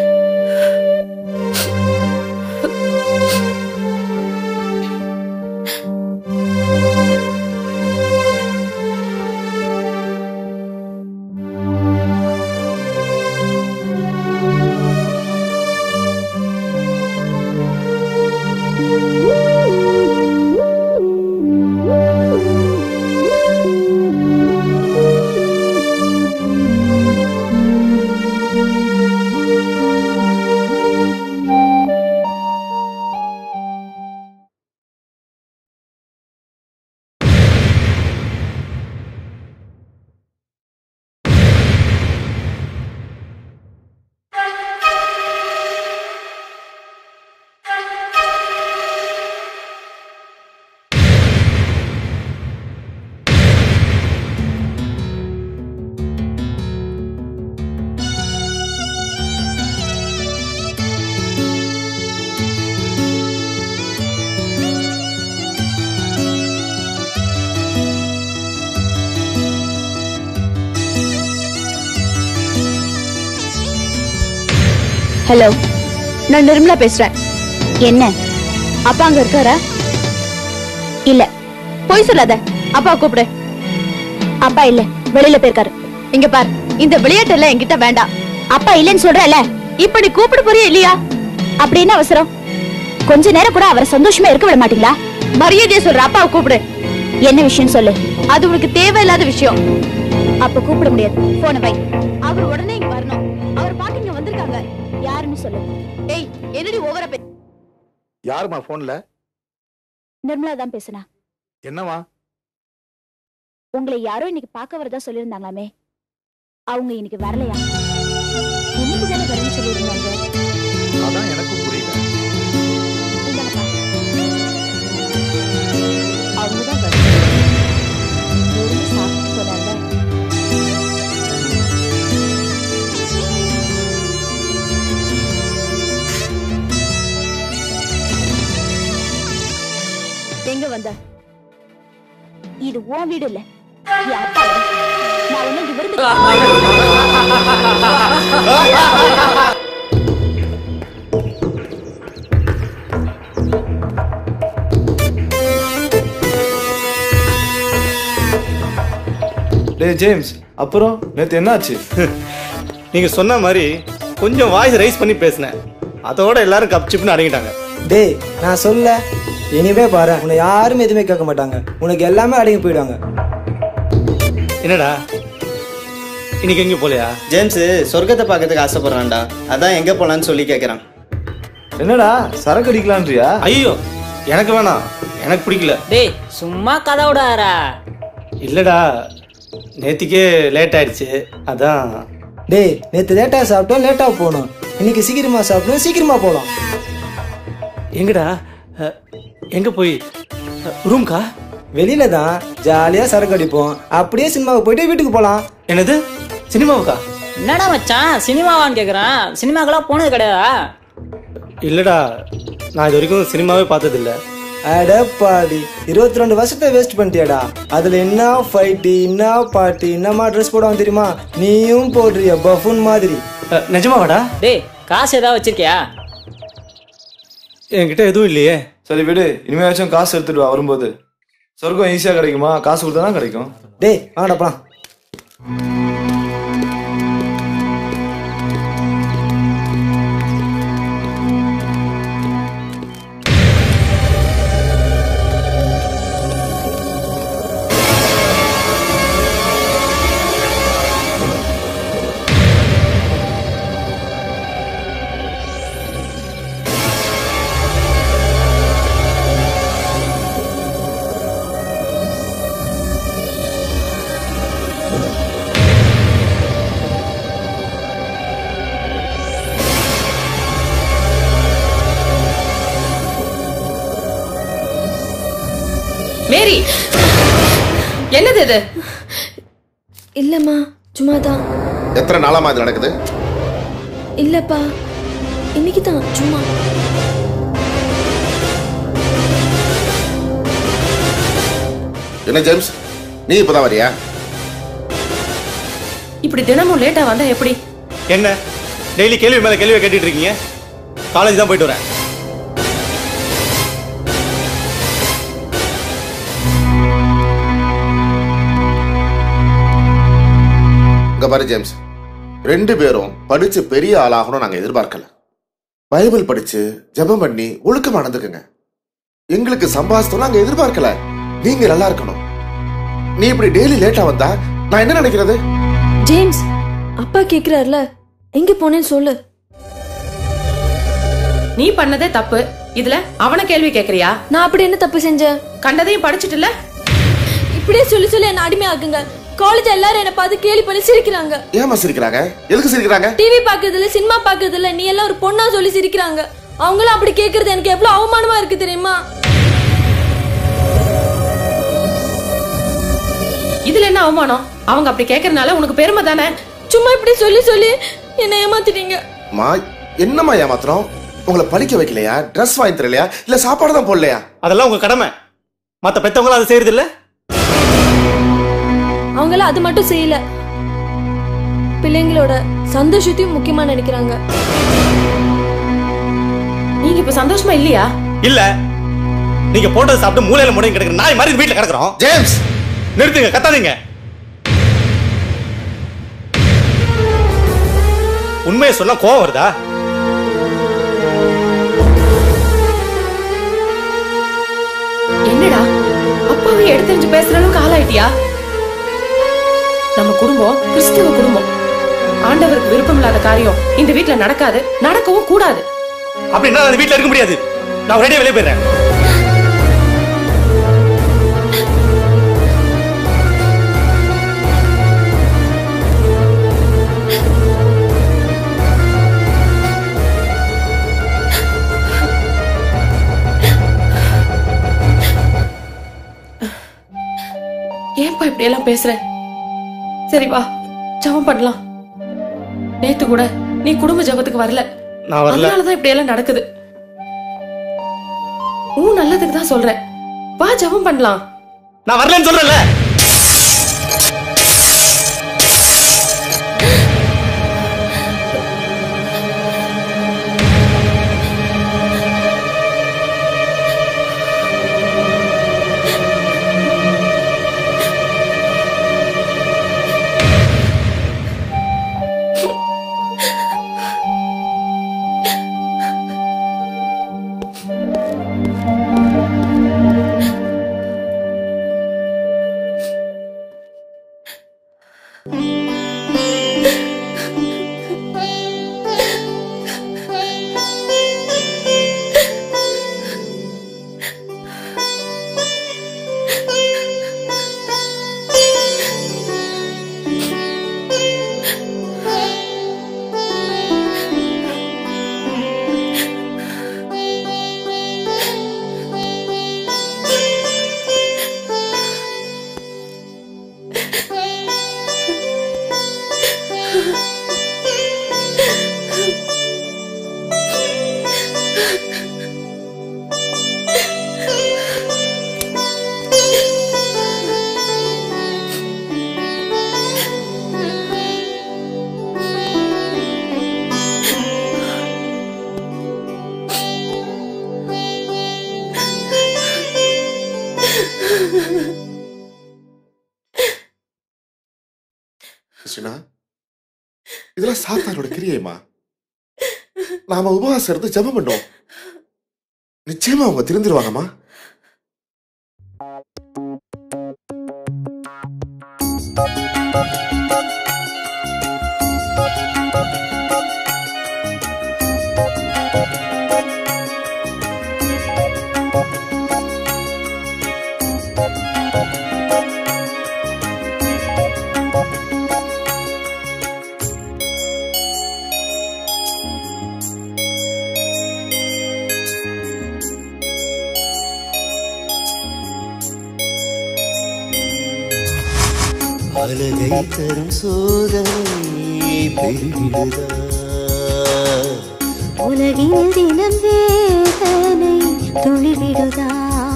ஹலோ நான் நிர்மலா பேசுறேன் என்ன அப்பா அங்க இருக்காரா இல்ல போய் சொல்லாத அப்பா கூப்பிடு அப்பா இல்ல வெளியில போயிருக்காரு இங்க பார் இந்த விளையாட்டு எல்லாம் என்கிட்ட வேண்டாம் அப்பா இல்லன்னு சொல்றல இப்ப நீ கூப்பிட போறியா இல்லையா அப்படி என்ன அவசரம் கொஞ்ச நேரம் கூட அவரை சந்தோஷமா இருக்க விட மாட்டீங்களா மரியாதையா சொல்ற அப்பாவை கூப்பிடு என்ன விஷயம் சொல்லு அது உனக்கு தேவையில்லாத விஷயம் அப்ப கூப்பிட முடியாது போன வை அவர் உடனே இங்க வரணும் அவர் பாக்க இங்க வந்திருக்காங்க யாருன்னு சொல்லு ஏய் என்னடி ஓவரா பே யாருமா போன்ல நிர்மலா தான் பேசுனா என்னவா உங்களை யாரோ இன்னைக்கு பார்க்க வரதா சொல்லியிருந்தாங்களாமே அவங்க இன்னைக்கு வரலையா இன்னைக்கு தானே வரேன்னு சொல்லியிருந்தாங்க அதான் எனக்கும் புரியல இந்தாங்கப்பா. அவங்கதான் வரல. இருந்து சாப்பிட்டு போனாங்க எங்க வந்த இது உன் வீடு இல்ல என் அப்பா வீடு. நான் ஒண்ணு இங்க விருந்து டேய் ஜேம்ஸ் அப்புறம் நேத்து என்னாச்சு நீங்க சொன்ன மாதிரி கொஞ்சம் வாய்ஸ் ரைஸ் பண்ணி பேசினேன் அதோட எல்லாரும் கப் சிப்னு அடங்கிட்டாங்க டேய் நான் சொல்ல இனிமே பாரு உன்னை யாரும் எதுவுமே கேட்க மாட்டாங்க உனக்கு எல்லாமே அடங்கி போயிடுவாங்க என்னடா இன்னைக்கு எங்க போலையா ஜேம்ஸ் சொர்க்கத்தை பார்க்கறதுக்கு ஆசைப்படுறான்டா அதான் எங்க போலான்னு சொல்லி கேக்குறான் என்னடா சரக்கு அடிக்கலான்றியா ஐயோ எனக்கு வேணாம் எனக்கு பிடிக்கல டேய் சும்மா கதை விடாரா இல்லடா நேத்திக்கே லேட் ஆயிடுச்சு அதான் டேய் நேற்று லேட்டாக சாப்பிட்டோம் லேட்டாக போகணும் இன்னைக்கு சீக்கிரமா சாப்பிட்டோம் சீக்கிரமா போகலாம் எங்கடா அஹ், எங்க போய் ரூம்கா வெளியில தான் ஜாலியாக சரக்கு அடிப்போம் அப்படியே சினிமாவுக்கு போயிட்டு வீட்டுக்கு போகலாம் என்னது சினிமாவுக்கா என்னடா மச்சான் சினிமாவான்னு கேக்குறான் சினிமாக்கெல்லாம் போனது கிடையாதா இல்லடா நான் இது வரைக்கும் சினிமாவே பார்த்தது இல்ல அடப்பாடி இருபத்தி ரெண்டு வருஷத்தை வேஸ்ட் பண்ணிட்டியாடா அதுல என்ன ஃபைட்டு என்ன பாட்டு என்னமா ட்ரெஸ் போடுவான் தெரியுமா நீயும் போடுறிய பஃபூன் மாதிரி நிஜமாவாடா டேய் காசு ஏதாவது வச்சிருக்கியா என்கிட்ட எதுவும் இல்லையே சரி விடு இனிமேலாச்சும் காசு எடுத்துட்டு வா வரும்போது சொர்க்கம் ஈஸியா கிடைக்குமா காசு கொடுத்தா தான் கிடைக்கும் டேய் வாங்கடா போலாம் மேரி என்னது இது இல்லைம்மா சும்மா தான் எத்தனை நாளாமா இது நடக்குது இல்லைப்பா இன்னைக்கு தான் சும்மா என்ன ஜேம்ஸ் நீ இப்பதான் வரியா இப்படி தினமும் லேட்டா வந்தா எப்படி என்ன டெய்லி கேள்வி மேல கேள்வியை கேட்டுட்டு இருக்கீங்க காலேஜ் தான் போயிட்டு வரேன் இங்க பாரு ஜேம்ஸ் ரெண்டு பேரும் படிச்சு பெரிய ஆளாகணும் நாங்க எதிர்பார்க்கல பைபிள் படிச்சு ஜெபம் பண்ணி ஒழுக்கமா நடந்துக்குங்க எங்களுக்கு சம்பாதித்தோம் நாங்க எதிர்பார்க்கல நீங்க நல்லா இருக்கணும் நீ இப்படி டெய்லி லேட்டா வந்தா நான் என்ன நினைக்கிறது ஜேம்ஸ் அப்பா கேக்குறாருல எங்க போனேன்னு சொல்லு நீ பண்ணதே தப்பு இதுல அவன கேள்வி கேக்குறியா நான் அப்படி என்ன தப்பு செஞ்சேன் கண்டதையும் படிச்சுட்டுல இப்படியே சொல்லி சொல்லி என்ன அடிமையாக்குங்க காலேஜ் எல்லாரும் என்ன பார்த்து கேலி பண்ணி சிரிக்கிறாங்க ஏமா சிரிக்கிறாங்க எதுக்கு சிரிக்கிறாங்க டிவி பாக்குறதுல சினிமா பாக்குறதுல நீ எல்லாம் ஒரு பொண்ணா சொல்லி சிரிக்கிறாங்க அவங்களும் அப்படி கேக்குறது எனக்கு எவ்வளவு அவமானமா இருக்கு தெரியுமா இதுல என்ன அவமானம் அவங்க அப்படி கேக்குறதுனால உனக்கு பெருமை தானே சும்மா இப்படி சொல்லி சொல்லி என்ன ஏமாத்திட்டீங்க மா என்னம்மா ஏமாத்திரம் உங்களை படிக்க வைக்கலையா ட்ரெஸ் வாங்கி தரலையா இல்ல சாப்பாடு தான் போடலையா அதெல்லாம் உங்க கடமை மத்த பெத்தவங்களும் அதை செய்யறது இல்ல அவங்கள அது மட்டும் செய்யல பிள்ளைங்களோட சந்தோஷத்தையும் முக்கியமா நினைக்கிறாங்க நீங்க இப்ப சந்தோஷமா இல்லையா இல்ல நீங்க போட்டது சாப்பிட்டு மூலையில முடையும் கிடக்குற நாய் மாதிரி வீட்டுல கிடக்குறோம் ஜேம்ஸ் நிறுத்துங்க கத்தாதீங்க உண்மையை சொன்னா கோவம் வருதா என்னடா அப்பாவே எடுத்தறிஞ்சு பேசுற அளவுக்கு ஆளாயிட்டியா நம்ம குடும்பம் கிறிஸ்துவ குடும்பம் ஆண்டவருக்கு விருப்பம் இல்லாத காரியம் இந்த வீட்ல நடக்காது நடக்கவும் கூடாது அப்படின்னா அந்த வீட்டுல இருக்க முடியாது நான் ரெடியா வெளியே போயிடுறேன் ஏன்பா இப்படி எல்லாம் பேசுற சரி வா ஜெபம் பண்ணலாம் நேத்து கூட நீ குடும்ப ஜெபத்துக்கு வரல நான் வரல. அதனாலதான் இப்படி எல்லாம் நடக்குது உன் நல்லதுக்கு தான் சொல்றேன் வா ஜெபம் பண்ணலாம் நான் வரலன்னு சொல்றேன்ல கிருஷ்ணா இதெல்லாம் சாத்தானோட கிரியைமா நாம உபவாசம் இருந்து ஜெபம் பண்ணோம் நிச்சயமா அவங்க திருந்திருவாங்கம்மா அழகை தரும் சோதனை பெருகிடுதா உலகில் தினம் வேதனை துளிவிடுதா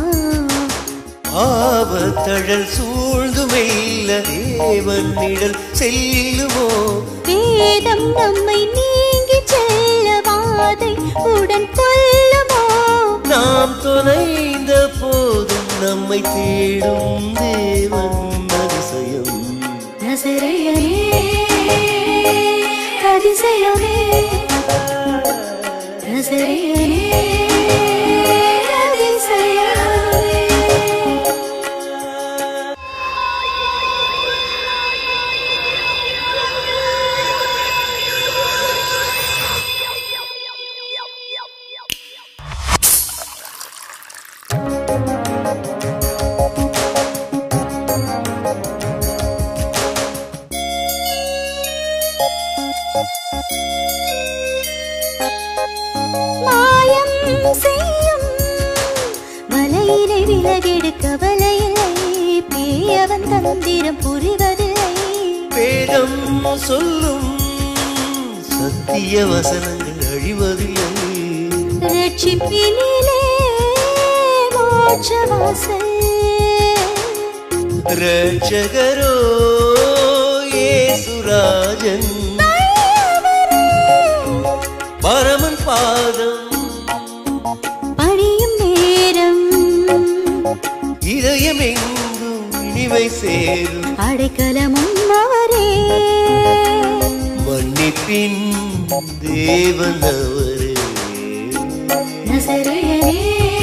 ஆபத்தழல் சூழ்ந்து மெல்ல தேவன் நிழல் செல்லுமோ வேதம் நம்மை நீங்கி செல்ல வாதை உடன் கொல்லுமோ நாம் தொலைந்த போதும் நம்மை தேடும் தேவன் அதிசயம் நசரையனே அதிசயமே நசரையனே அதிசயமே மாயம் செய்யும் வலையினை விலகெடுக்க வலையில்லை பேயவன் தந்திரம் புரிவதில்லை வேதம் சொல்லும் சத்திய வசனங்கள் அழிவதில்லை ரட்சிப்பினிலே மோட்ச வாசல் ரட்சகரோ ஏசுராஜன் பரமன் பாதம் பணியும் நேரம் இதயம் எங்கும் இனிமை சேரும் அடைக்கலமும் அவரே மன்னிப்பின் தேவன் அவரே நசரையனே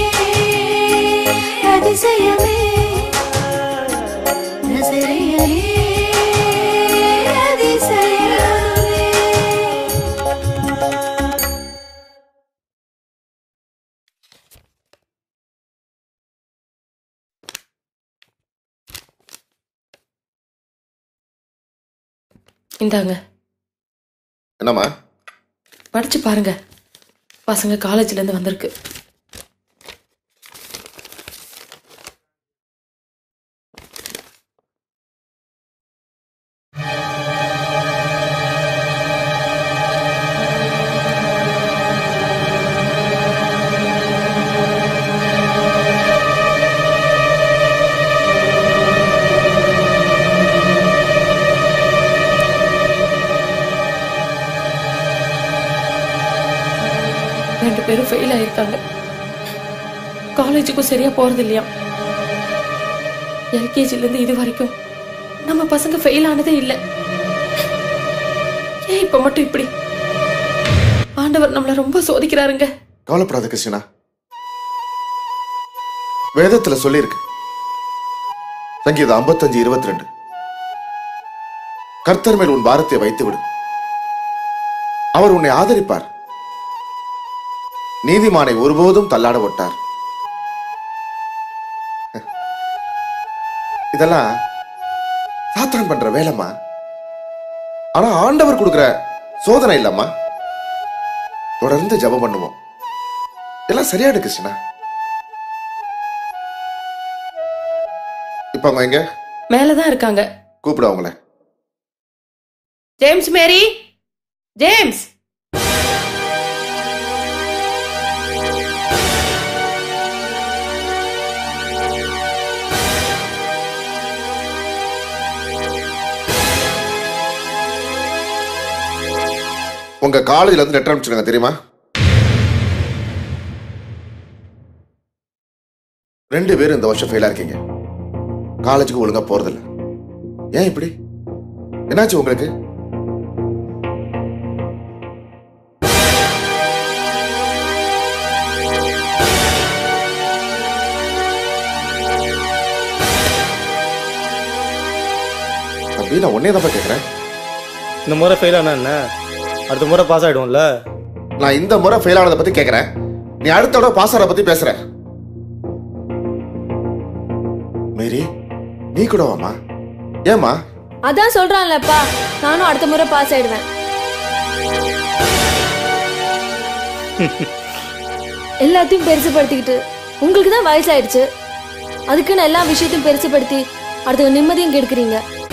அதிசயமே நசரையனே அதிசயமே இந்தாங்க என்னம்மா படிச்சு பாருங்க பசங்க காலேஜ்ல இருந்து வந்திருக்கு ரெண்டு பேரும் ஃபெயில் ஆயிருக்காங்க காலேஜுக்கும் சரியா போறது இல்லையா எல்கேஜில இருந்து இது வரைக்கும் நம்ம பசங்க ஃபெயில் ஆனதே இல்லை ஏன் இப்ப மட்டும் இப்படி ஆண்டவர் நம்மள ரொம்ப சோதிக்கிறாருங்க கவலைப்படாத கிருஷ்ணா வேதத்துல சொல்லியிருக்கு சங்கீதம் 55 இருபத்தி ரெண்டு கர்த்தர் மேல் உன் பாரத்தை வைத்து விடு அவர் உன்னை ஆதரிப்பார் நீதிமானை ஒருபோதும் தள்ளாட விட்டார் இதெல்லாம் சாத்தான் பண்ற வேலைம்மா ஆனா ஆண்டவர் கொடுக்கிற சோதனை இல்லம்மா தொடர்ந்து ஜெபம் பண்ணுவோம் எல்லாம் சரியாடு கிருஷ்ணா இப்ப அவங்க எங்க மேலதான் இருக்காங்க கூப்பிடு அவங்கள ஜேம்ஸ் மேரி ஜேம்ஸ் உங்க காலேஜ்ல இருந்து லெட்டர் அனுப்பிச்சிருங்க தெரியுமா ரெண்டு பேரும் இந்த வருஷம் ஃபெயிலா இருக்கீங்க காலேஜுக்கு ஒழுங்கா போறதில்ல ஏன் இப்படி என்னாச்சு உங்களுக்கு அப்படி நான் உன்னே தான் கேட்கிறேன் இந்த முறை ஃபெயில் ஆனா என்ன அடுத்த முறை பாஸ் ஆயிடும்ல நான் இந்த முறை ஃபெயில் ஆனதை பத்தி கேட்கிறேன் நீ அடுத்த தடவை பாஸ் ஆறத பத்தி பேசுற மேரி நீ கூட வாமா ஏமா அதான் சொல்றான்லப்பா நானும் அடுத்த முறை பாஸ் ஆயிடுவேன் எல்லாத்தையும் பெருசுபடுத்திக்கிட்டு உங்களுக்கு தான் வயசாயிடுச்சு அதுக்குன்னு எல்லா விஷயத்தையும் பெருசுபடுத்தி அடுத்த நிம்மதியும் கெடுக்குறீங்க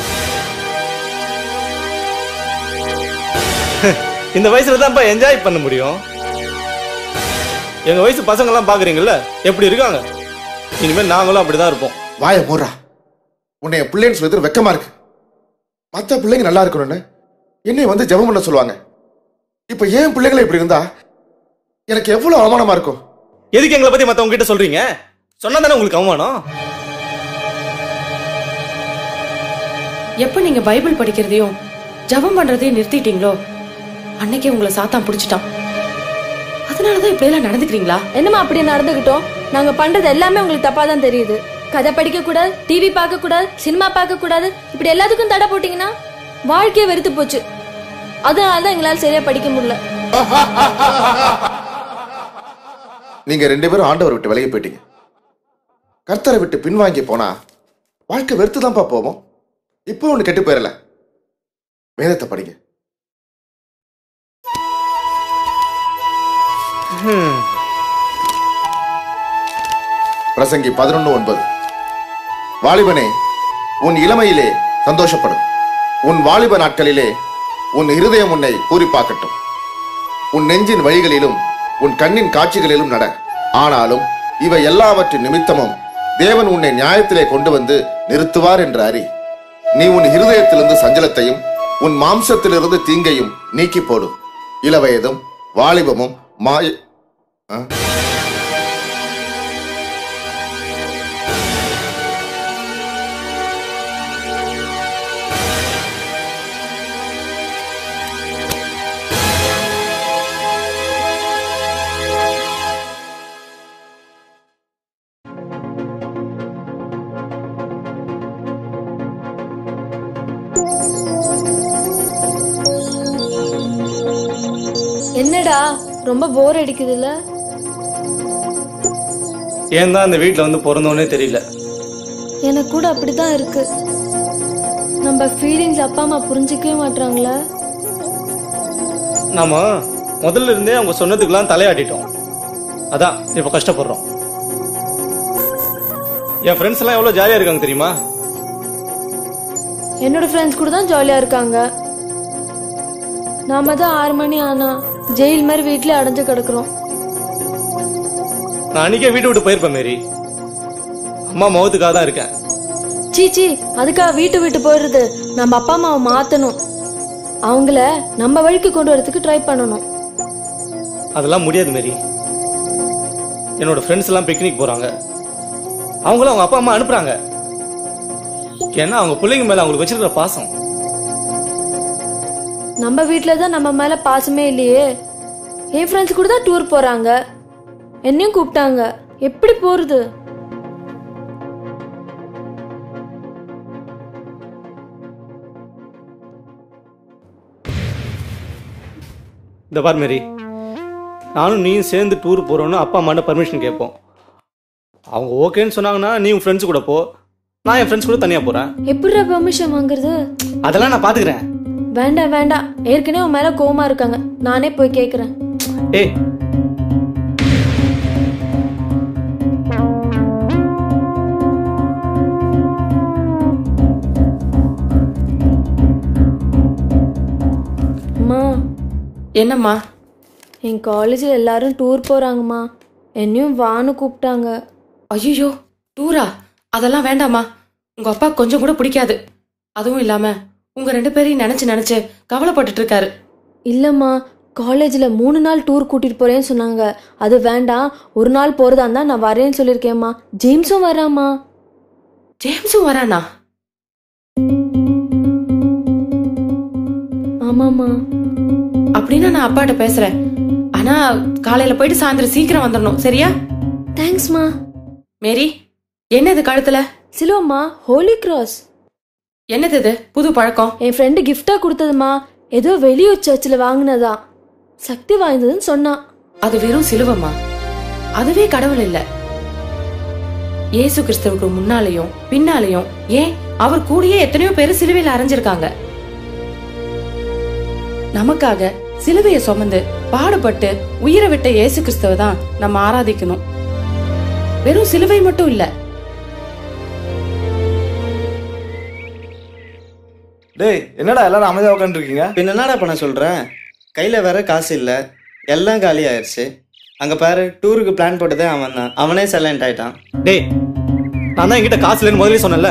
இந்த வயசுல தான்ப்பா என்ஜாய் பண்ண முடியும் எங்க வயசு பசங்க எல்லாம் பாக்குறீங்கல்ல எப்படி இருக்காங்க இனிமேல் நாங்களும் அப்படிதான் இருப்போம் வாய மூடுறா உன்னை என் பிள்ளைன்னு சொல்லி வெக்கமா இருக்கு மத்த பிள்ளைங்க நல்லா இருக்கணும்னு என்னை வந்து ஜெபம் பண்ண சொல்லுவாங்க இப்ப ஏன் பிள்ளைகளை இப்படி இருந்தா எனக்கு எவ்வளவு அவமானமா இருக்கும் எதுக்கு எங்களை பத்தி மத்தவங்க கிட்ட சொல்றீங்க சொன்னா தானே உங்களுக்கு அவமானம் எப்ப நீங்க பைபிள் படிக்கிறதையும் ஜெபம் பண்றதையும் நிறுத்திட்டீங்களோ அன்னைக்கே உங்களை சாத்தான் பிடிச்சிட்டான் அதனாலதான் இப்படி எல்லாம் நடந்துக்கிறீங்களா என்னம்மா அப்படி நடந்துகிட்டோம் நாங்க பண்றது எல்லாமே உங்களுக்கு தப்பா தான் தெரியுது கதை படிக்க கூடாது டிவி பார்க்க கூடாது சினிமா பார்க்க கூடாது இப்படி எல்லாத்துக்கும் தடை போட்டீங்கன்னா வாழ்க்கையே வெறுத்து போச்சு அதனால தான் எங்களால சரியா படிக்க முடியல நீங்க ரெண்டு பேரும் ஆண்டவர் விட்டு விலகி போயிட்டீங்க கர்த்தரை விட்டு பின்வாங்கி போனா வாழ்க்கை வெறுத்து தான்ப்பா போவோம் இப்போ ஒண்ணு கெட்டு போயிடல வேதத்தை படிங்க பிரசங்கி பதினொன்னு ஒன்பது வாலிபனே உன் இளமையிலே சந்தோஷப்படும் உன் வாலிப நாட்களிலே உன் இருதயம் உன்னை பூரிப்பாக்கட்டும் உன் நெஞ்சின் வழிகளிலும் உன் கண்ணின் காட்சிகளிலும் நட ஆனாலும் இவை எல்லாவற்றின் நிமித்தமும் தேவன் உன்னை நியாயத்திலே கொண்டு வந்து நிறுத்துவார் என்று அறி நீ உன் இருதயத்திலிருந்து சஞ்சலத்தையும் உன் மாம்சத்திலிருந்து தீங்கையும் நீக்கி போடும் இளவயதும் வாலிபமும் மாய ஆ? என்னடா ரொம்ப போர் அடிக்குதுல்ல ஏன் தான் இந்த வீட்டில் வந்து பிறந்தோன்னே தெரியல எனக்கு கூட அப்படிதான் இருக்கு நம்ம ஃபீலிங்ஸ் அப்பா அம்மா புரிஞ்சிக்கவே மாட்றாங்களா நாம முதல்ல இருந்தே அவங்க சொன்னதுக்கெல்லாம் தலையாட்டிட்டோம் அதான் இப்ப கஷ்டப்படுறோம் என் ஃப்ரெண்ட்ஸ் எல்லாம் எவ்வளவு ஜாலியா இருக்காங்க தெரியுமா என்னோட ஃப்ரெண்ட்ஸ் கூட தான் ஜாலியா இருக்காங்க நாம தான் ஆறு மணி ஆனா ஜெயில் மாதிரி வீட்லயே அடைஞ்சு கிடக்குறோம் நான் அன்னைக்கே வீட்டை விட்டு போயிருப்பேன் மேரி அம்மா முகத்துக்காக தான் இருக்கேன் சீச்சி அதுக்காக வீட்டு விட்டு போயிடுறது நம்ம அப்பா அம்மாவை மாத்தணும் அவங்கள நம்ம வழிக்கு கொண்டு வரதுக்கு ட்ரை பண்ணணும் அதெல்லாம் முடியாது மேரி என்னோட ஃப்ரெண்ட்ஸ் எல்லாம் பிக்னிக் போறாங்க அவங்களும் அவங்க அப்பா அம்மா அனுப்புறாங்க ஏன்னா அவங்க பிள்ளைங்க மேல அவங்களுக்கு வச்சிருக்கிற பாசம் நம்ம வீட்ல தான் நம்ம மேல பாசமே இல்லையே என் ஃப்ரெண்ட்ஸ் கூட தான் டூர் போறாங்க என்னையும் கூப்பிட்டாங்க எப்படி போறது இந்த பார் மேரி நானும் நீயும் சேர்ந்து டூர் போறோம்னு அப்பா அம்மாட்ட பர்மிஷன் கேட்போம் அவங்க ஓகேன்னு சொன்னாங்கன்னா நீ உன் ஃப்ரெண்ட்ஸ் கூட போ நான் என் ஃப்ரெண்ட்ஸ் கூட தனியா போறேன் எப்படிடா பெர்மிஷன் வாங்குறது அதெல்லாம் நான் பாத்துக்கிறேன் வேண்டாம் வேண்டாம் ஏற்கனவே உன் மேல கோவமா இருக்காங்க நானே போய் கேக்குறேன் ஏய் அம்மா என்னம்மா என் காலேஜில் எல்லாரும் டூர் போறாங்கம்மா என்னையும் வான்னு கூப்பிட்டாங்க ஐயோ டூரா அதெல்லாம் வேண்டாம்மா உங்க அப்பா கொஞ்சம் கூட பிடிக்காது அதுவும் இல்லாம உங்க ரெண்டு பேரையும் நினைச்சு நினைச்சு கவலைப்பட்டுட்டு இருக்காரு இல்லம்மா காலேஜில் மூணு நாள் டூர் கூட்டிட்டு போறேன்னு சொன்னாங்க அது வேண்டாம் ஒரு நாள் போறதா இருந்தா நான் வரேன்னு சொல்லியிருக்கேம்மா ஜேம்ஸும் வராம்மா ஜேம்ஸும் வரானா ஆமாமா அப்படின்னா நான் அப்பாட்ட பேசுறேன் ஆனா காலையில போயிட்டு சாயந்தரம் சீக்கிரம் வந்துடணும் சரியா தேங்க்ஸ்மா மேரி என்னது கழுத்துல சிலுவம்மா ஹோலி கிராஸ் என்னது இது புது பழக்கம் என் ஃப்ரெண்டு கிஃப்டா கொடுத்ததுமா ஏதோ வெளியூர் சர்ச்சில் வாங்கினதா சக்தி வாய்ந்ததுன்னு சொன்னான் அது வெறும் சிலுவமா அதுவே கடவுள் இல்ல இயேசு கிறிஸ்துவுக்கு முன்னாலேயும் பின்னாலேயும் ஏன் அவர் கூடயே எத்தனையோ பேர் சிலுவையில் அரைஞ்சிருக்காங்க நமக்காக சிலுவையை சுமந்து பாடுபட்டு உயிரை விட்ட இயேசு கிறிஸ்துவை தான் நம்ம ஆராதிக்கணும் வெறும் சிலுவை மட்டும் இல்ல டேய் என்னடா எல்லாரும் அமைதியா உட்காந்துருக்கீங்க பின்ன என்னடா பண்ண சொல்கிறேன் கையில் வேற காசு இல்லை எல்லாம் காலி ஆயிடுச்சு அங்கே பாரு டூருக்கு பிளான் போட்டதே அவன் தான் அவனே சைலண்ட் ஆயிட்டான் டேய் நான் தான் என்கிட்ட காசு இல்லைன்னு முதல்ல சொன்னேன்ல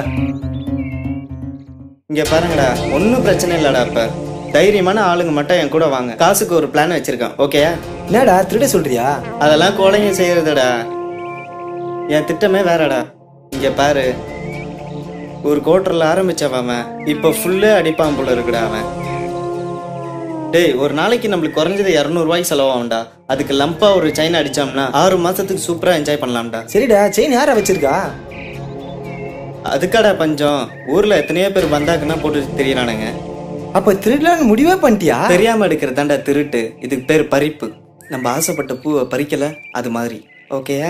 இங்கே பாருங்கடா ஒன்றும் பிரச்சனை இல்லைடா இப்போ தைரியமான ஆளுங்க மட்டும் என் கூட வாங்க காசுக்கு ஒரு பிளான் வச்சிருக்கேன் ஓகேயா என்னடா திருட சொல்றியா அதெல்லாம் கோழைங்க செய்யறதுடா என் திட்டமே வேறடா இங்க பாரு ஒரு கோட்டரில் ஆரம்பிச்சவன் அவன் இப்போ ஃபுல்லே அடிப்பான் போல இருக்குடா அவன் டேய் ஒரு நாளைக்கு நம்மளுக்கு குறைஞ்சது இரநூறுவாய்க்கு செலவாகும்டா அதுக்கு லம்பா ஒரு செயின் அடிச்சோம்னா ஆறு மாசத்துக்கு சூப்பரா என்ஜாய் பண்ணலாம்டா சரிடா செயின் யாரா வச்சிருக்கா அதுக்காடா பஞ்சம் ஊர்ல எத்தனையோ பேர் வந்தாக்குன்னா போட்டு தெரியறானுங்க அப்ப திருடலான்னு முடிவே பண்ணிட்டியா தெரியாம எடுக்கிறது தான்டா திருட்டு இதுக்கு பேர் பறிப்பு நம்ம ஆசைப்பட்ட பூவை பறிக்கல அது மாதிரி ஓகேயா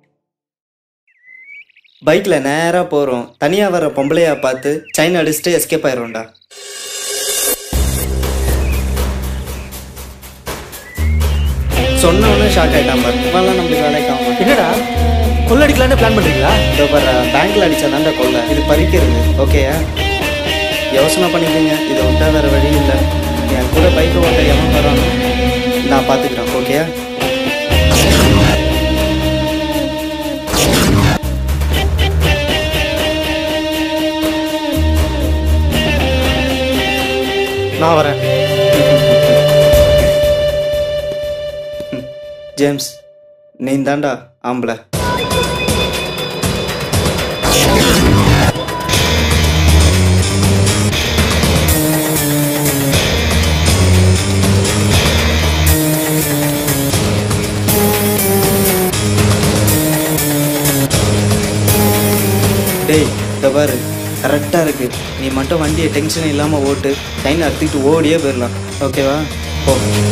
பைக்ல நேரா போறோம் தனியா வர பொம்பளையா பார்த்து செயின் அடிச்சுட்டு எஸ்கேப் ஆயிரோம்டா சொன்னவனே ஷாக் ஆயிட்டான் பாரு இவெல்லாம் நம்மளுக்கு வேலைக்கு ஆகும் என்னடா கொள்ளடிக்கலான்னு பிளான் பண்றீங்களா இதோ பாரு பேங்க்ல அடிச்சாதான்டா கொள்ள இது பறிக்கிறது ஓகேயா யோசனை பண்ணிக்கோங்க இதை விட்டா வேற வழி இல்லை என் கூட பைக் ஓட்ட எவன் வரானோ நான் பார்த்துக்கிறேன் ஓகேயா நான் வரேன் ஜேம்ஸ் நீ தாண்டா ஆம்பளை டேய் இந்த பாரு கரெக்டாக இருக்கு நீ மட்டும் வண்டியை டென்ஷன் இல்லாமல் ஓட்டு டைன் அறுத்துக்கிட்டு ஓடியே போயிடலாம் ஓகேவா போ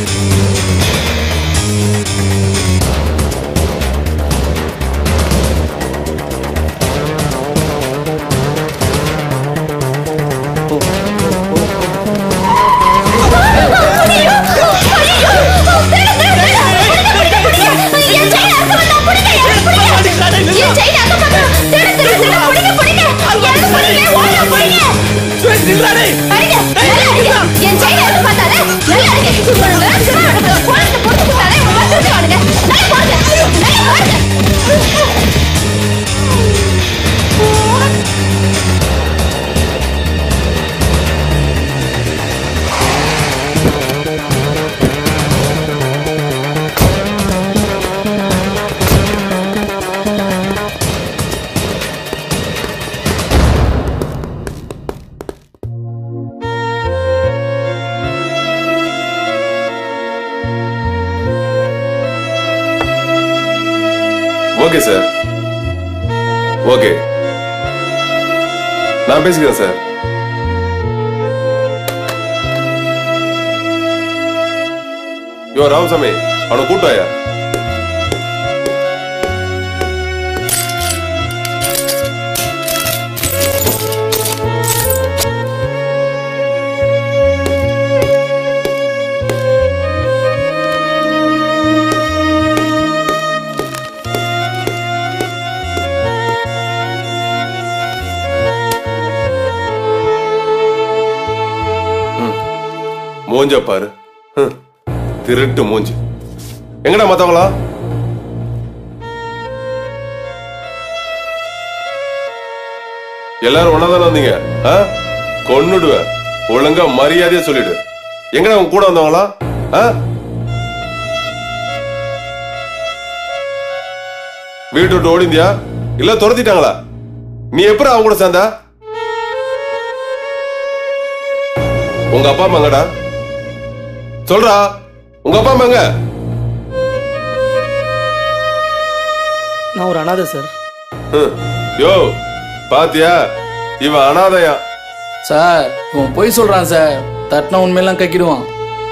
ஓகே சார் ஓகே நான் பேசிக்கிறேன் சார் யோ ராமசாமி அவனை கூட்டாயா மூஞ்ச பாரு ஹம். திருட்டு மூஞ்சி எங்கடா மத்தவங்களா எல்லாரும் ஒன்னதானே வந்தீங்க ஆ? கொன்னுடுவேன் ஒழுங்கா மரியாதையா சொல்லிடு எங்கடா உங்க கூட வந்தவங்களா ஆ? வீட்டு விட்டு ஓடிந்தியா இல்ல துரத்திட்டாங்களா நீ எப்படி அவங்க கூட சேர்ந்தா உங்க அப்பா அம்மாங்கடா சொல்றா உங்க அப்பா அம்மாங்க நான் ஒரு அனாதை சார் ஹம். யோ பாத்தியா இவன் அனாதையா சார் இவன் பொய் சொல்றான் சார் தட்டின உண்மையெல்லாம் கக்கிடுவான்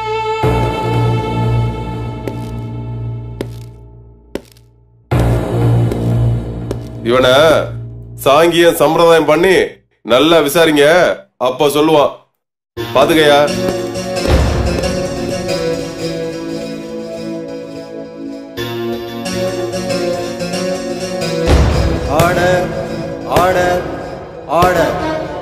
இவனை சாங்கியம் சம்பிரதாயம் பண்ணி நல்லா விசாரிங்க அப்ப சொல்லுவான் பாத்துக்கயா ஆர்டர் ஆர்டர் ஆர்டர்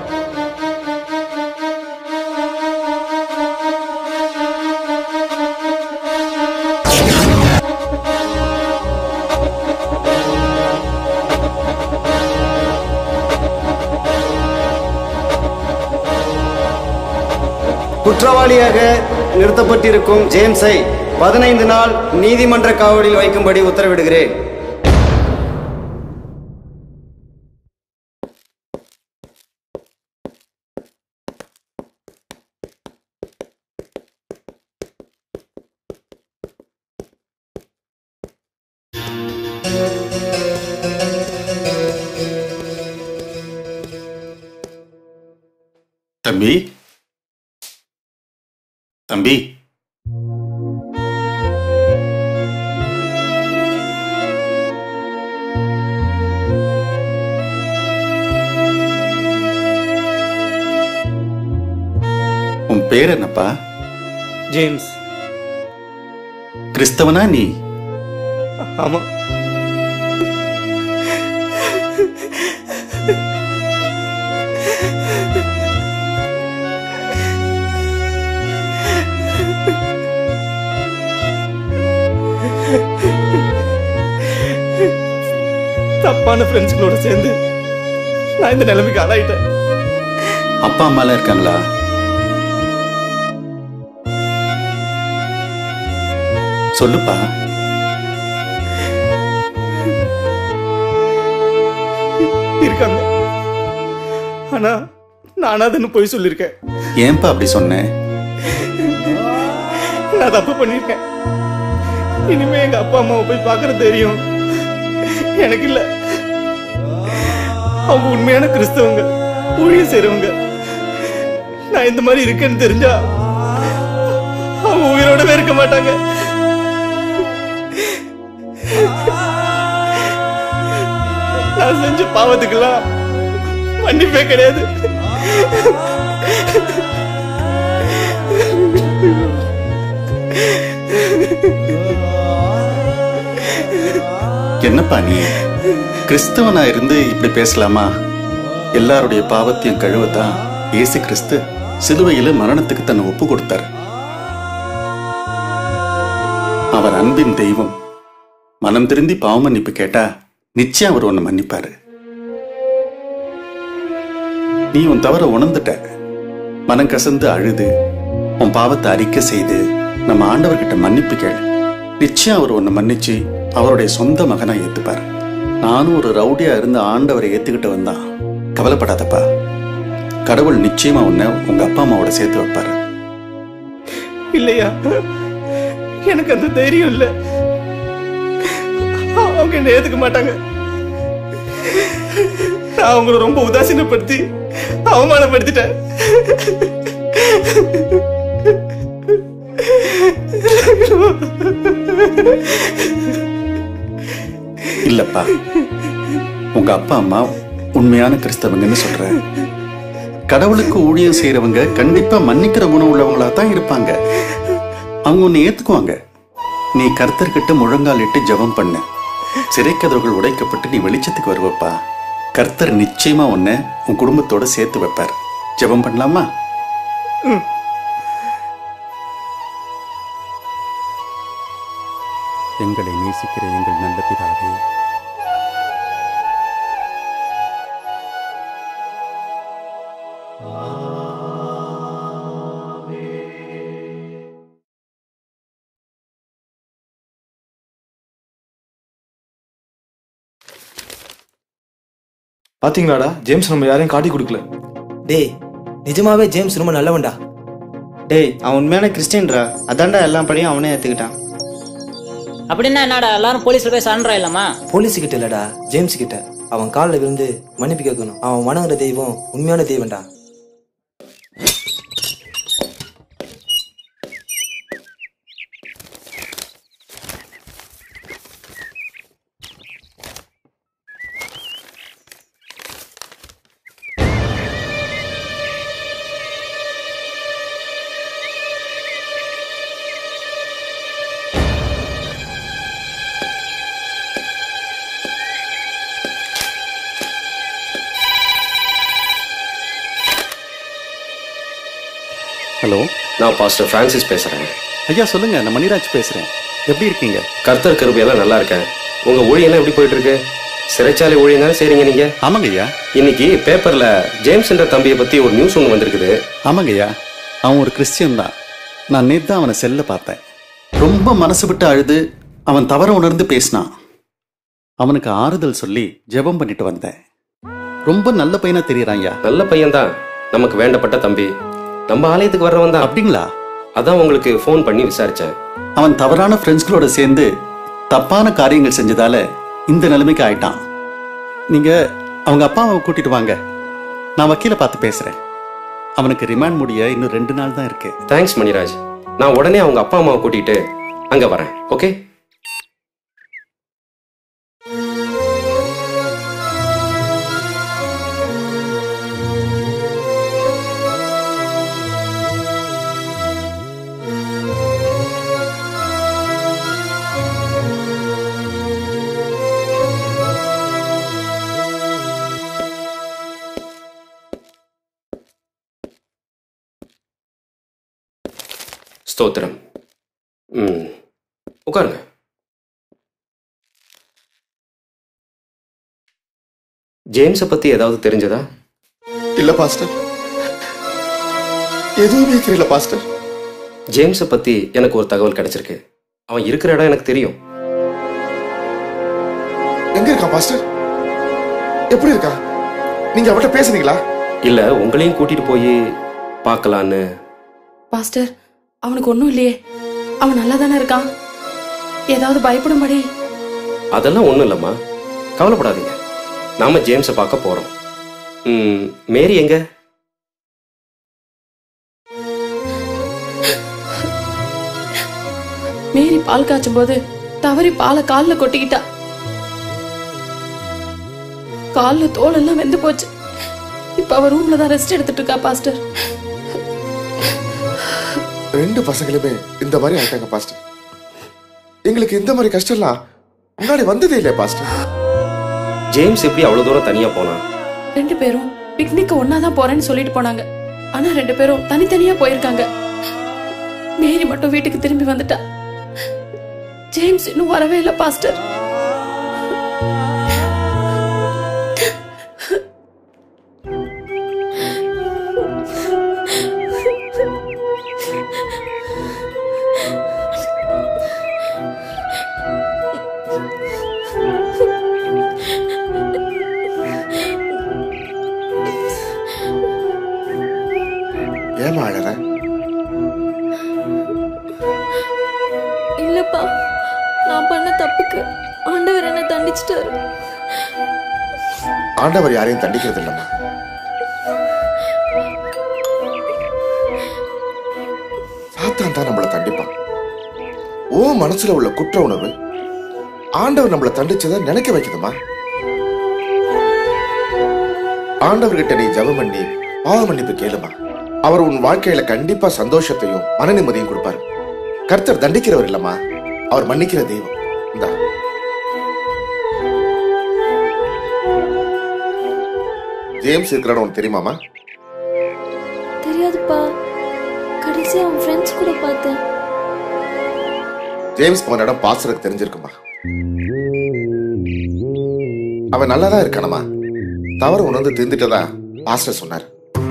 குற்றவாளியாக நிறுத்தப்பட்டிருக்கும் ஜேம்ஸை பதினைந்து நாள் நீதிமன்ற காவலில் வைக்கும்படி உத்தரவிடுகிறேன் தம்பி தம்பி உன் பேர் என்னப்பா ஜேம்ஸ் கிறிஸ்தவனா நீ ஆமா தப்பான ஃப்ரெண்ட்ஸ்களோட சேர்ந்து நான் இந்த நிலைமைக்கு ஆளாயிட்டேன் அப்பா அம்மாலாம் இருக்காங்களா சொல்லுப்பா இருக்காங்க ஆனா நான் அதுன்னு போய் சொல்லியிருக்கேன் ஏன்பா அப்படி சொன்னேன் நான் தப்பு பண்ணிருக்கேன் இனிமே எங்க அப்பா அம்மாவை போய் பார்க்கறது தெரியும் எனக்கு இல்ல அவங்க உண்மையான கிறிஸ்தவங்க ஊழியம் செய்றவங்க நான் இந்த மாதிரி இருக்கேன்னு தெரிஞ்சா அவங்க உயிரோடவே இருக்க மாட்டாங்க நான் செஞ்ச பாவத்துக்கெல்லாம் மன்னிப்பே கிடையாது என்னப்பா நீ கிறிஸ்தவனா இருந்து இப்படி பேசலாமா எல்லாருடைய பாவத்தையும் கழுவத்தான் இயேசு கிறிஸ்து சிலுவையில மரணத்துக்கு தன்னை ஒப்பு கொடுத்தார் அவர் அன்பின் தெய்வம் மனம் திருந்தி பாவ மன்னிப்பு கேட்டா நிச்சயம் அவர் உன்னை மன்னிப்பாரு நீ உன் தவற உணர்ந்துட்ட மனம் கசந்து அழுது உன் பாவத்தை அறிக்கை செய்து நம்ம ஆண்டவர்கிட்ட மன்னிப்பு கேளு நிச்சயம் அவர் உன்னை மன்னிச்சு அவருடைய சொந்த மகனா ஏத்துப்பார் நானும் ஒரு ரவுடியா இருந்து ஆண்டவரை ஏத்துக்கிட்டு வந்தா கவலைப்படாதப்பா கடவுள் நிச்சயமா உன்னை உங்க அப்பா அம்மாவோட சேர்த்து வைப்பாரு இல்லையா எனக்கு அந்த தைரியம் இல்ல அவங்க என்ன ஏத்துக்க மாட்டாங்க நான் அவங்கள ரொம்ப உதாசீனப்படுத்தி அவமானப்படுத்திட்டேன் இல்லப்பா உங்க அப்பா அம்மா உண்மையான கிறிஸ்தவங்கன்னு சொல்ற கடவுளுக்கு ஊழியம் செய்யறவங்க கண்டிப்பா மன்னிக்கிற குணம் உள்ளவங்களா தான் இருப்பாங்க அவங்க உன்னை ஏத்துக்குவாங்க நீ கர்த்தர்கிட்ட முழங்கால் இட்டு ஜெபம் பண்ணு சிறைக்கதவுகள் உடைக்கப்பட்டு நீ வெளிச்சத்துக்கு வருவப்பா கர்த்தர் நிச்சயமா உன்னை உன் குடும்பத்தோட சேர்த்து வைப்பார் ஜெபம் பண்ணலாமா எங்களை நேசிக்கிற எங்கள் நல்ல பிதாவே பாத்தீங்களாடா ஜேம்ஸ் நம்ம யாரையும் காட்டி கொடுக்கல டேய் நிஜமாவே ஜேம்ஸ் ரொம்ப நல்லவன்டா டேய் அவன் உண்மையான கிறிஸ்டியன்டா அதான்டா எல்லா படியும் அவனே ஏத்துக்கிட்டான் அப்படின்னா என்னடா எல்லாரும் போலீஸ்ல போய் சரண்டர் ஆயிடலாமா போலீஸ் கிட்ட இல்லடா ஜேம்ஸ் கிட்ட அவன் காலில் விழுந்து மன்னிப்பு கேட்கணும் அவன் வணங்குற தெய்வம் உண்மையான தெய்வம்டா ஹலோ நான் பாஸ்டர் பிரான்சிஸ் பேசுறேன் ஐயா சொல்லுங்க நான் மணிராஜ் பேசுறேன் எப்படி இருக்கீங்க கர்த்தர் கிருபையெல்லாம் நல்லா இருக்கேன் உங்க ஊழியெல்லாம் எப்படி போயிட்டு இருக்கு சிறைச்சாலை ஊழியம் தானே செய்றீங்க நீங்க ஆமாங்க ஐயா இன்னைக்கு பேப்பர்ல ஜேம்ஸ் என்ற தம்பியை பத்தி ஒரு நியூஸ் ஒன்று வந்திருக்குது ஆமாங்க ஐயா அவன் ஒரு கிறிஸ்டியன் தான் நான் நேத்து தான் அவனை செல்ல பார்த்தேன் ரொம்ப மனசு விட்டு அழுது அவன் தவற உணர்ந்து பேசினான் அவனுக்கு ஆறுதல் சொல்லி ஜெபம் பண்ணிட்டு வந்தேன் ரொம்ப நல்ல பையனா தெரியறான் ஐயா நல்ல பையன்தான் நமக்கு வேண்டப்பட்ட தம்பி நம்ம ஆலயத்துக்கு வர்றவன் தான் அப்படிங்களா அதான் உங்களுக்கு ஃபோன் பண்ணி விசாரிச்சேன் அவன் தவறான ஃப்ரெண்ட்ஸ்களோட சேர்ந்து தப்பான காரியங்கள் செஞ்சதால இந்த நிலைமைக்கு ஆயிட்டான் நீங்க அவங்க அப்பாவை கூட்டிட்டு வாங்க நான் வக்கீல பார்த்து பேசுறேன் அவனுக்கு ரிமாண்ட் முடிய இன்னும் ரெண்டு நாள் தான் இருக்கு தேங்க்ஸ் மணிராஜ் நான் உடனே அவங்க அப்பா அம்மாவை கூட்டிட்டு அங்க வரேன் ஓகே ஸ்தோத்திரம் ம் உட்காருங்க ஜேம்ஸை பத்தி ஏதாவது தெரிஞ்சதா இல்ல பாஸ்டர் எதுவுமே தெரியல பாஸ்டர் ஜேம்ஸை பத்தி எனக்கு ஒரு தகவல் கிடைச்சிருக்கு அவன் இருக்கிற இடம் எனக்கு தெரியும் எங்க இருக்கா பாஸ்டர் எப்படி இருக்கா நீங்க அவட்ட பேசுனீங்களா இல்ல உங்களையும் கூட்டிட்டு போய் பார்க்கலான்னு பாஸ்டர் அவனுக்கு ஒன்றும் இல்லையே அவன் நல்லா தானே இருக்கான் ஏதாவது பயப்படும்படி அதெல்லாம் ஒண்ணும் இல்லம்மா கவலைப்படாதீங்க நாம ஜேம்ஸை பார்க்க போறோம் ம், மேரி எங்க மேரி பால் காய்ச்சும் போது தவறி பாலை கால்ல கொட்டிக்கிட்டா கால்ல தோல் எல்லாம் வெந்து போச்சு இப்ப அவ ரூம்ல தான் ரெஸ்ட் எடுத்துட்டு இருக்கா பாஸ்டர் ரெண்டு பசங்களுமே இந்த மாதிரி ஆயிட்டாங்க பாஸ்டர் எங்களுக்கு இந்த மாதிரி கஷ்டம்லாம் முன்னாடி வந்ததே இல்லையா பாஸ்டர் ஜேம்ஸ் எப்படி அவ்வளவு தூரம் தனியா போனான் ரெண்டு பேரும் பிக்னிக் ஒன்னா தான் போறேன்னு சொல்லிட்டு போனாங்க ஆனா ரெண்டு பேரும் தனித்தனியா போயிருக்காங்க மேரி மட்டும் வீட்டுக்கு திரும்பி வந்துட்டா ஜேம்ஸ் இன்னும் வரவே இல்லை பாஸ்டர் ஏமா அழற இல்லப்பா நான் பண்ண தப்புக்கு ஆண்டவர் என்ன தண்டிச்சிட்டாரு ஆண்டவர் யாரையும் தண்டிக்கிறது இல்லம்மா சாத்தான் தான் நம்மளை தண்டிப்பான் ஓ மனசுல உள்ள குற்ற உணர்வு ஆண்டவர் நம்மளை தண்டிச்சதை நினைக்க வைக்குதுமா ஆண்டவர்கிட்ட நீ ஜெபம் பண்ணி பாவ மன்னிப்பு கேளுமா அவர் உன் வாழ்க்கையில கண்டிப்பா சந்தோஷத்தையும் மன நிம்மதியும் கொடுப்பாரு கர்த்தர் தண்டிக்கிறவர் இல்லம்மா அவர் மன்னிக்கிற தெய்வம் இந்தா ஜேம்ஸ் இருக்கிறான்னு உனக்கு தெரியுமாமா தெரியாதுப்பா கடைசியா அவன் ஃப்ரெண்ட்ஸ் கூட பார்த்தேன் ஜேம்ஸ் போன இடம் பாஸ்டருக்கு தெரிஞ்சிருக்குமா அவன் நல்லா தான் இருக்கானம்மா தவறு உணர்ந்து திருந்துட்டதா பாஸ்டர் சொன்னார்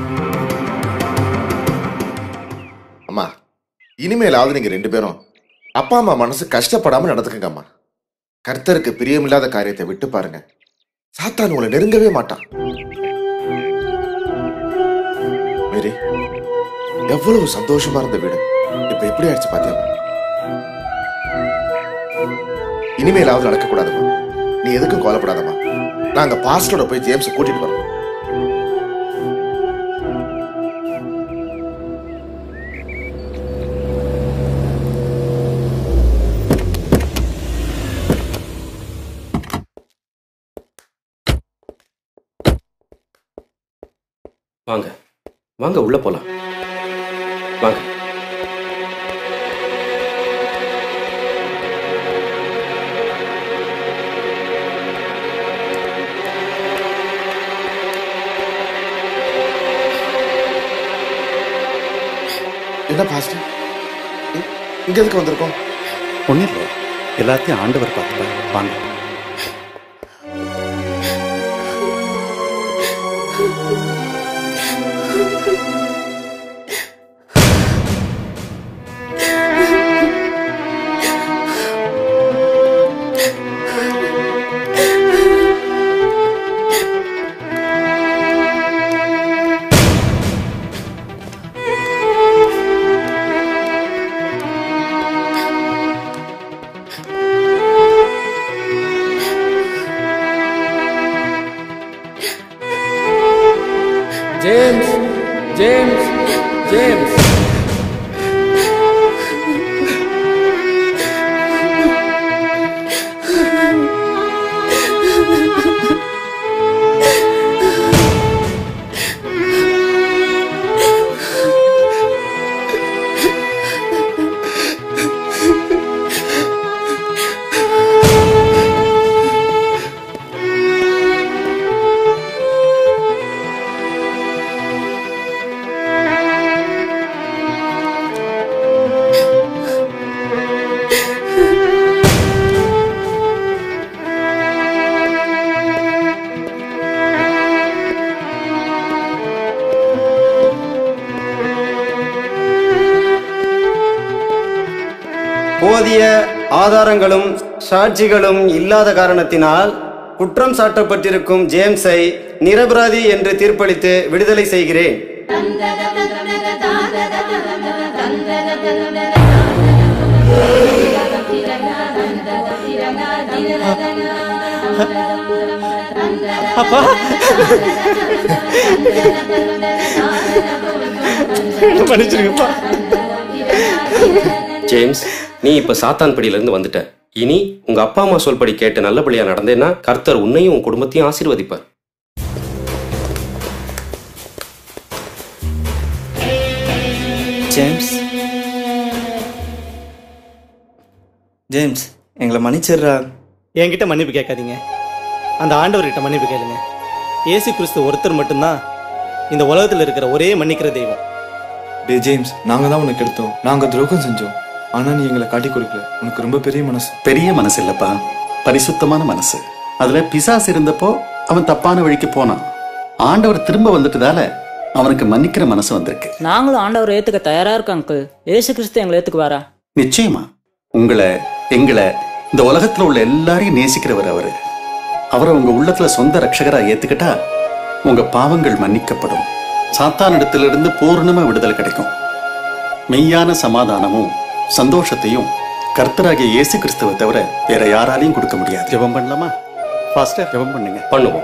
அம்மா இனிமேலாவது நீங்க ரெண்டு பேரும் அப்பா அம்மா மனசு கஷ்டப்படாம நடந்துக்குங்கம்மா கர்த்தருக்கு பிரியமில்லாத காரியத்தை விட்டு பாருங்க சாத்தான் உங்களை நெருங்கவே மாட்டான் மேரி எவ்வளவு சந்தோஷமா இருந்த வீடு இப்ப எப்படி ஆயிடுச்சு பாத்தியா இனிமேலாவது நடக்கக்கூடாதுமா நீ எதுக்கும் கவலைப்படாதம்மா நாங்க பாஸ்டரோட போய் ஜேம்ஸ் கூட்டிட்டு வரோம் வாங்க வாங்க உள்ள போலாம் வாங்க என்ன பாஸ்டர் இ- இங்க எதுக்கு வந்திருக்கோம் ஒன்றும் இல்லை எல்லாத்தையும் ஆண்டவர் பார்த்துப்பார் வாங்க ஜேம்ஸ் ஜேம்ஸ் ஜேம்ஸ் போதிய ஆதாரங்களும் சாட்சிகளும் இல்லாத காரணத்தினால் குற்றம் சாட்டப்பட்டிருக்கும் ஜேம்ஸை நிரபராதி என்று தீர்ப்பளித்து விடுதலை செய்கிறேன் அப்பா மன்னிச்சிருங்கப்பா ஜேம்ஸ் நீ இப்ப சாத்தான் படியில இருந்து வந்துட்ட இனி உங்க அப்பா அம்மா சொல்படி கேட்டு நல்லபடியா நடந்தேன்னா கர்த்தர் உன்னையும் உன் குடும்பத்தையும் ஆசீர்வதிப்பார் ஜேம்ஸ் ஜேம்ஸ் எங்களை மன்னிச்சிடுறா என்கிட்ட மன்னிப்பு கேட்காதீங்க அந்த ஆண்டவர்கிட்ட மன்னிப்பு கேளுங்க இயேசு கிறிஸ்து ஒருத்தர் மட்டும்தான் இந்த உலகத்தில் இருக்கிற ஒரே மன்னிக்கிற தெய்வம் டே ஜேம்ஸ் நாங்க தான் உனக்கு எடுத்தோம் நாங்க துரோகம் செஞ்சோம் ஆனா நீ எங்களை காட்டி கொடுக்கல உனக்கு ரொம்ப பெரிய மனசு பெரிய மனசு இல்லப்பா பரிசுத்தமான மனசு அதுல பிசாசு இருந்தப்போ அவன் தப்பான வழிக்கு போனான் ஆண்டவர் திரும்ப வந்துட்டதால அவனுக்கு மன்னிக்கிற மனசு வந்திருக்கு நாங்களும் ஆண்டவரை ஏத்துக்க தயாரா இருக்கோம் அங்கிள் ஏசு கிறிஸ்து எங்களை ஏத்துக்குவாரா நிச்சயமா உங்களை எங்களை இந்த உலகத்துல உள்ள எல்லாரையும் நேசிக்கிறவர் அவரு அவரை உங்க உள்ளத்துல சொந்த ரட்சகரா ஏத்துக்கிட்டா உங்க பாவங்கள் மன்னிக்கப்படும் சாத்தானிடத்திலிருந்து பூர்ணமா விடுதலை கிடைக்கும் மெய்யான சமாதானமும் சந்தோஷத்தையும் கர்த்தராகிய இயேசு கிறிஸ்துவை தவிர வேற யாராலையும் கொடுக்க முடியாது ஜெபம் பண்ணலாமா ஃபாஸ்டா ஜெபம் பண்ணுங்க பண்ணுவோம்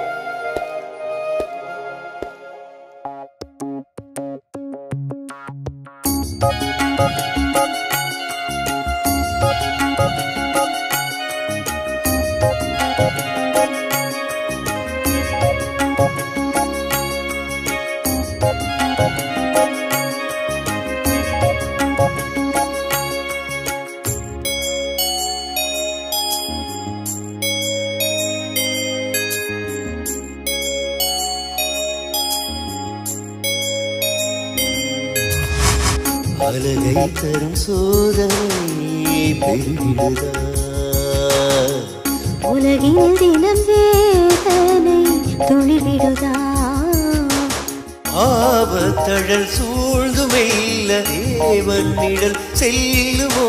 அழகை தரும் சோதனை பெருகிடுதா உலகில் தினம் வேதனை துளிவிடுதா ஆபத்தழல் சூழ்ந்து மெல்ல தேவன் நிழல் செல்லுமோ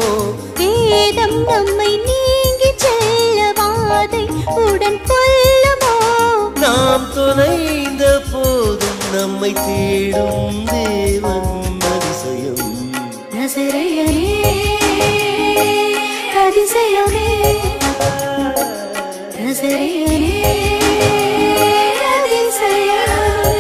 வேதம் நம்மை நீங்கி செல்ல வாதை உடன் கொல்லுமோ நம்மை தேடும் தேவன் அதிசயம் நசரையனே அதிசயமே நசரையனே அதிசயமே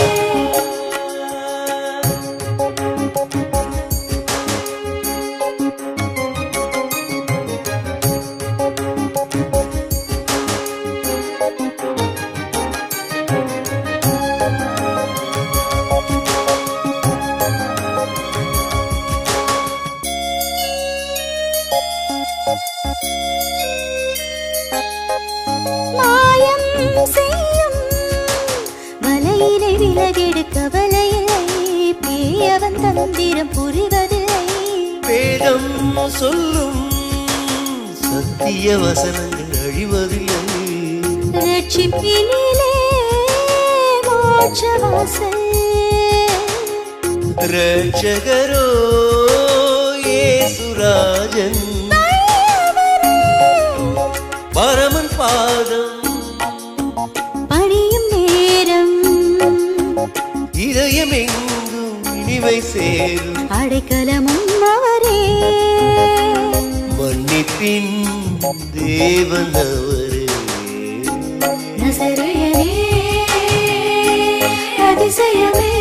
மாயம் செய்யும் வலையிலே விலகெடுக்க வலையில்லை பேயவன் தந்திரம் புரிவதில்லை வேதம் சொல்லும் சத்திய வசனங்கள் அழிவதில்லை ரட்சிப்பினிலே மோட்ச வாசல் ரட்சகரோ ஏசுராஜன் பரமன் பாதம் பணியும் நேரம் இதயம் எங்கும் இனிமை சேரும் அடைக்கலமும் அவரே மன்னிப்பின் தேவன் அவரே நசரையனே அதிசயமே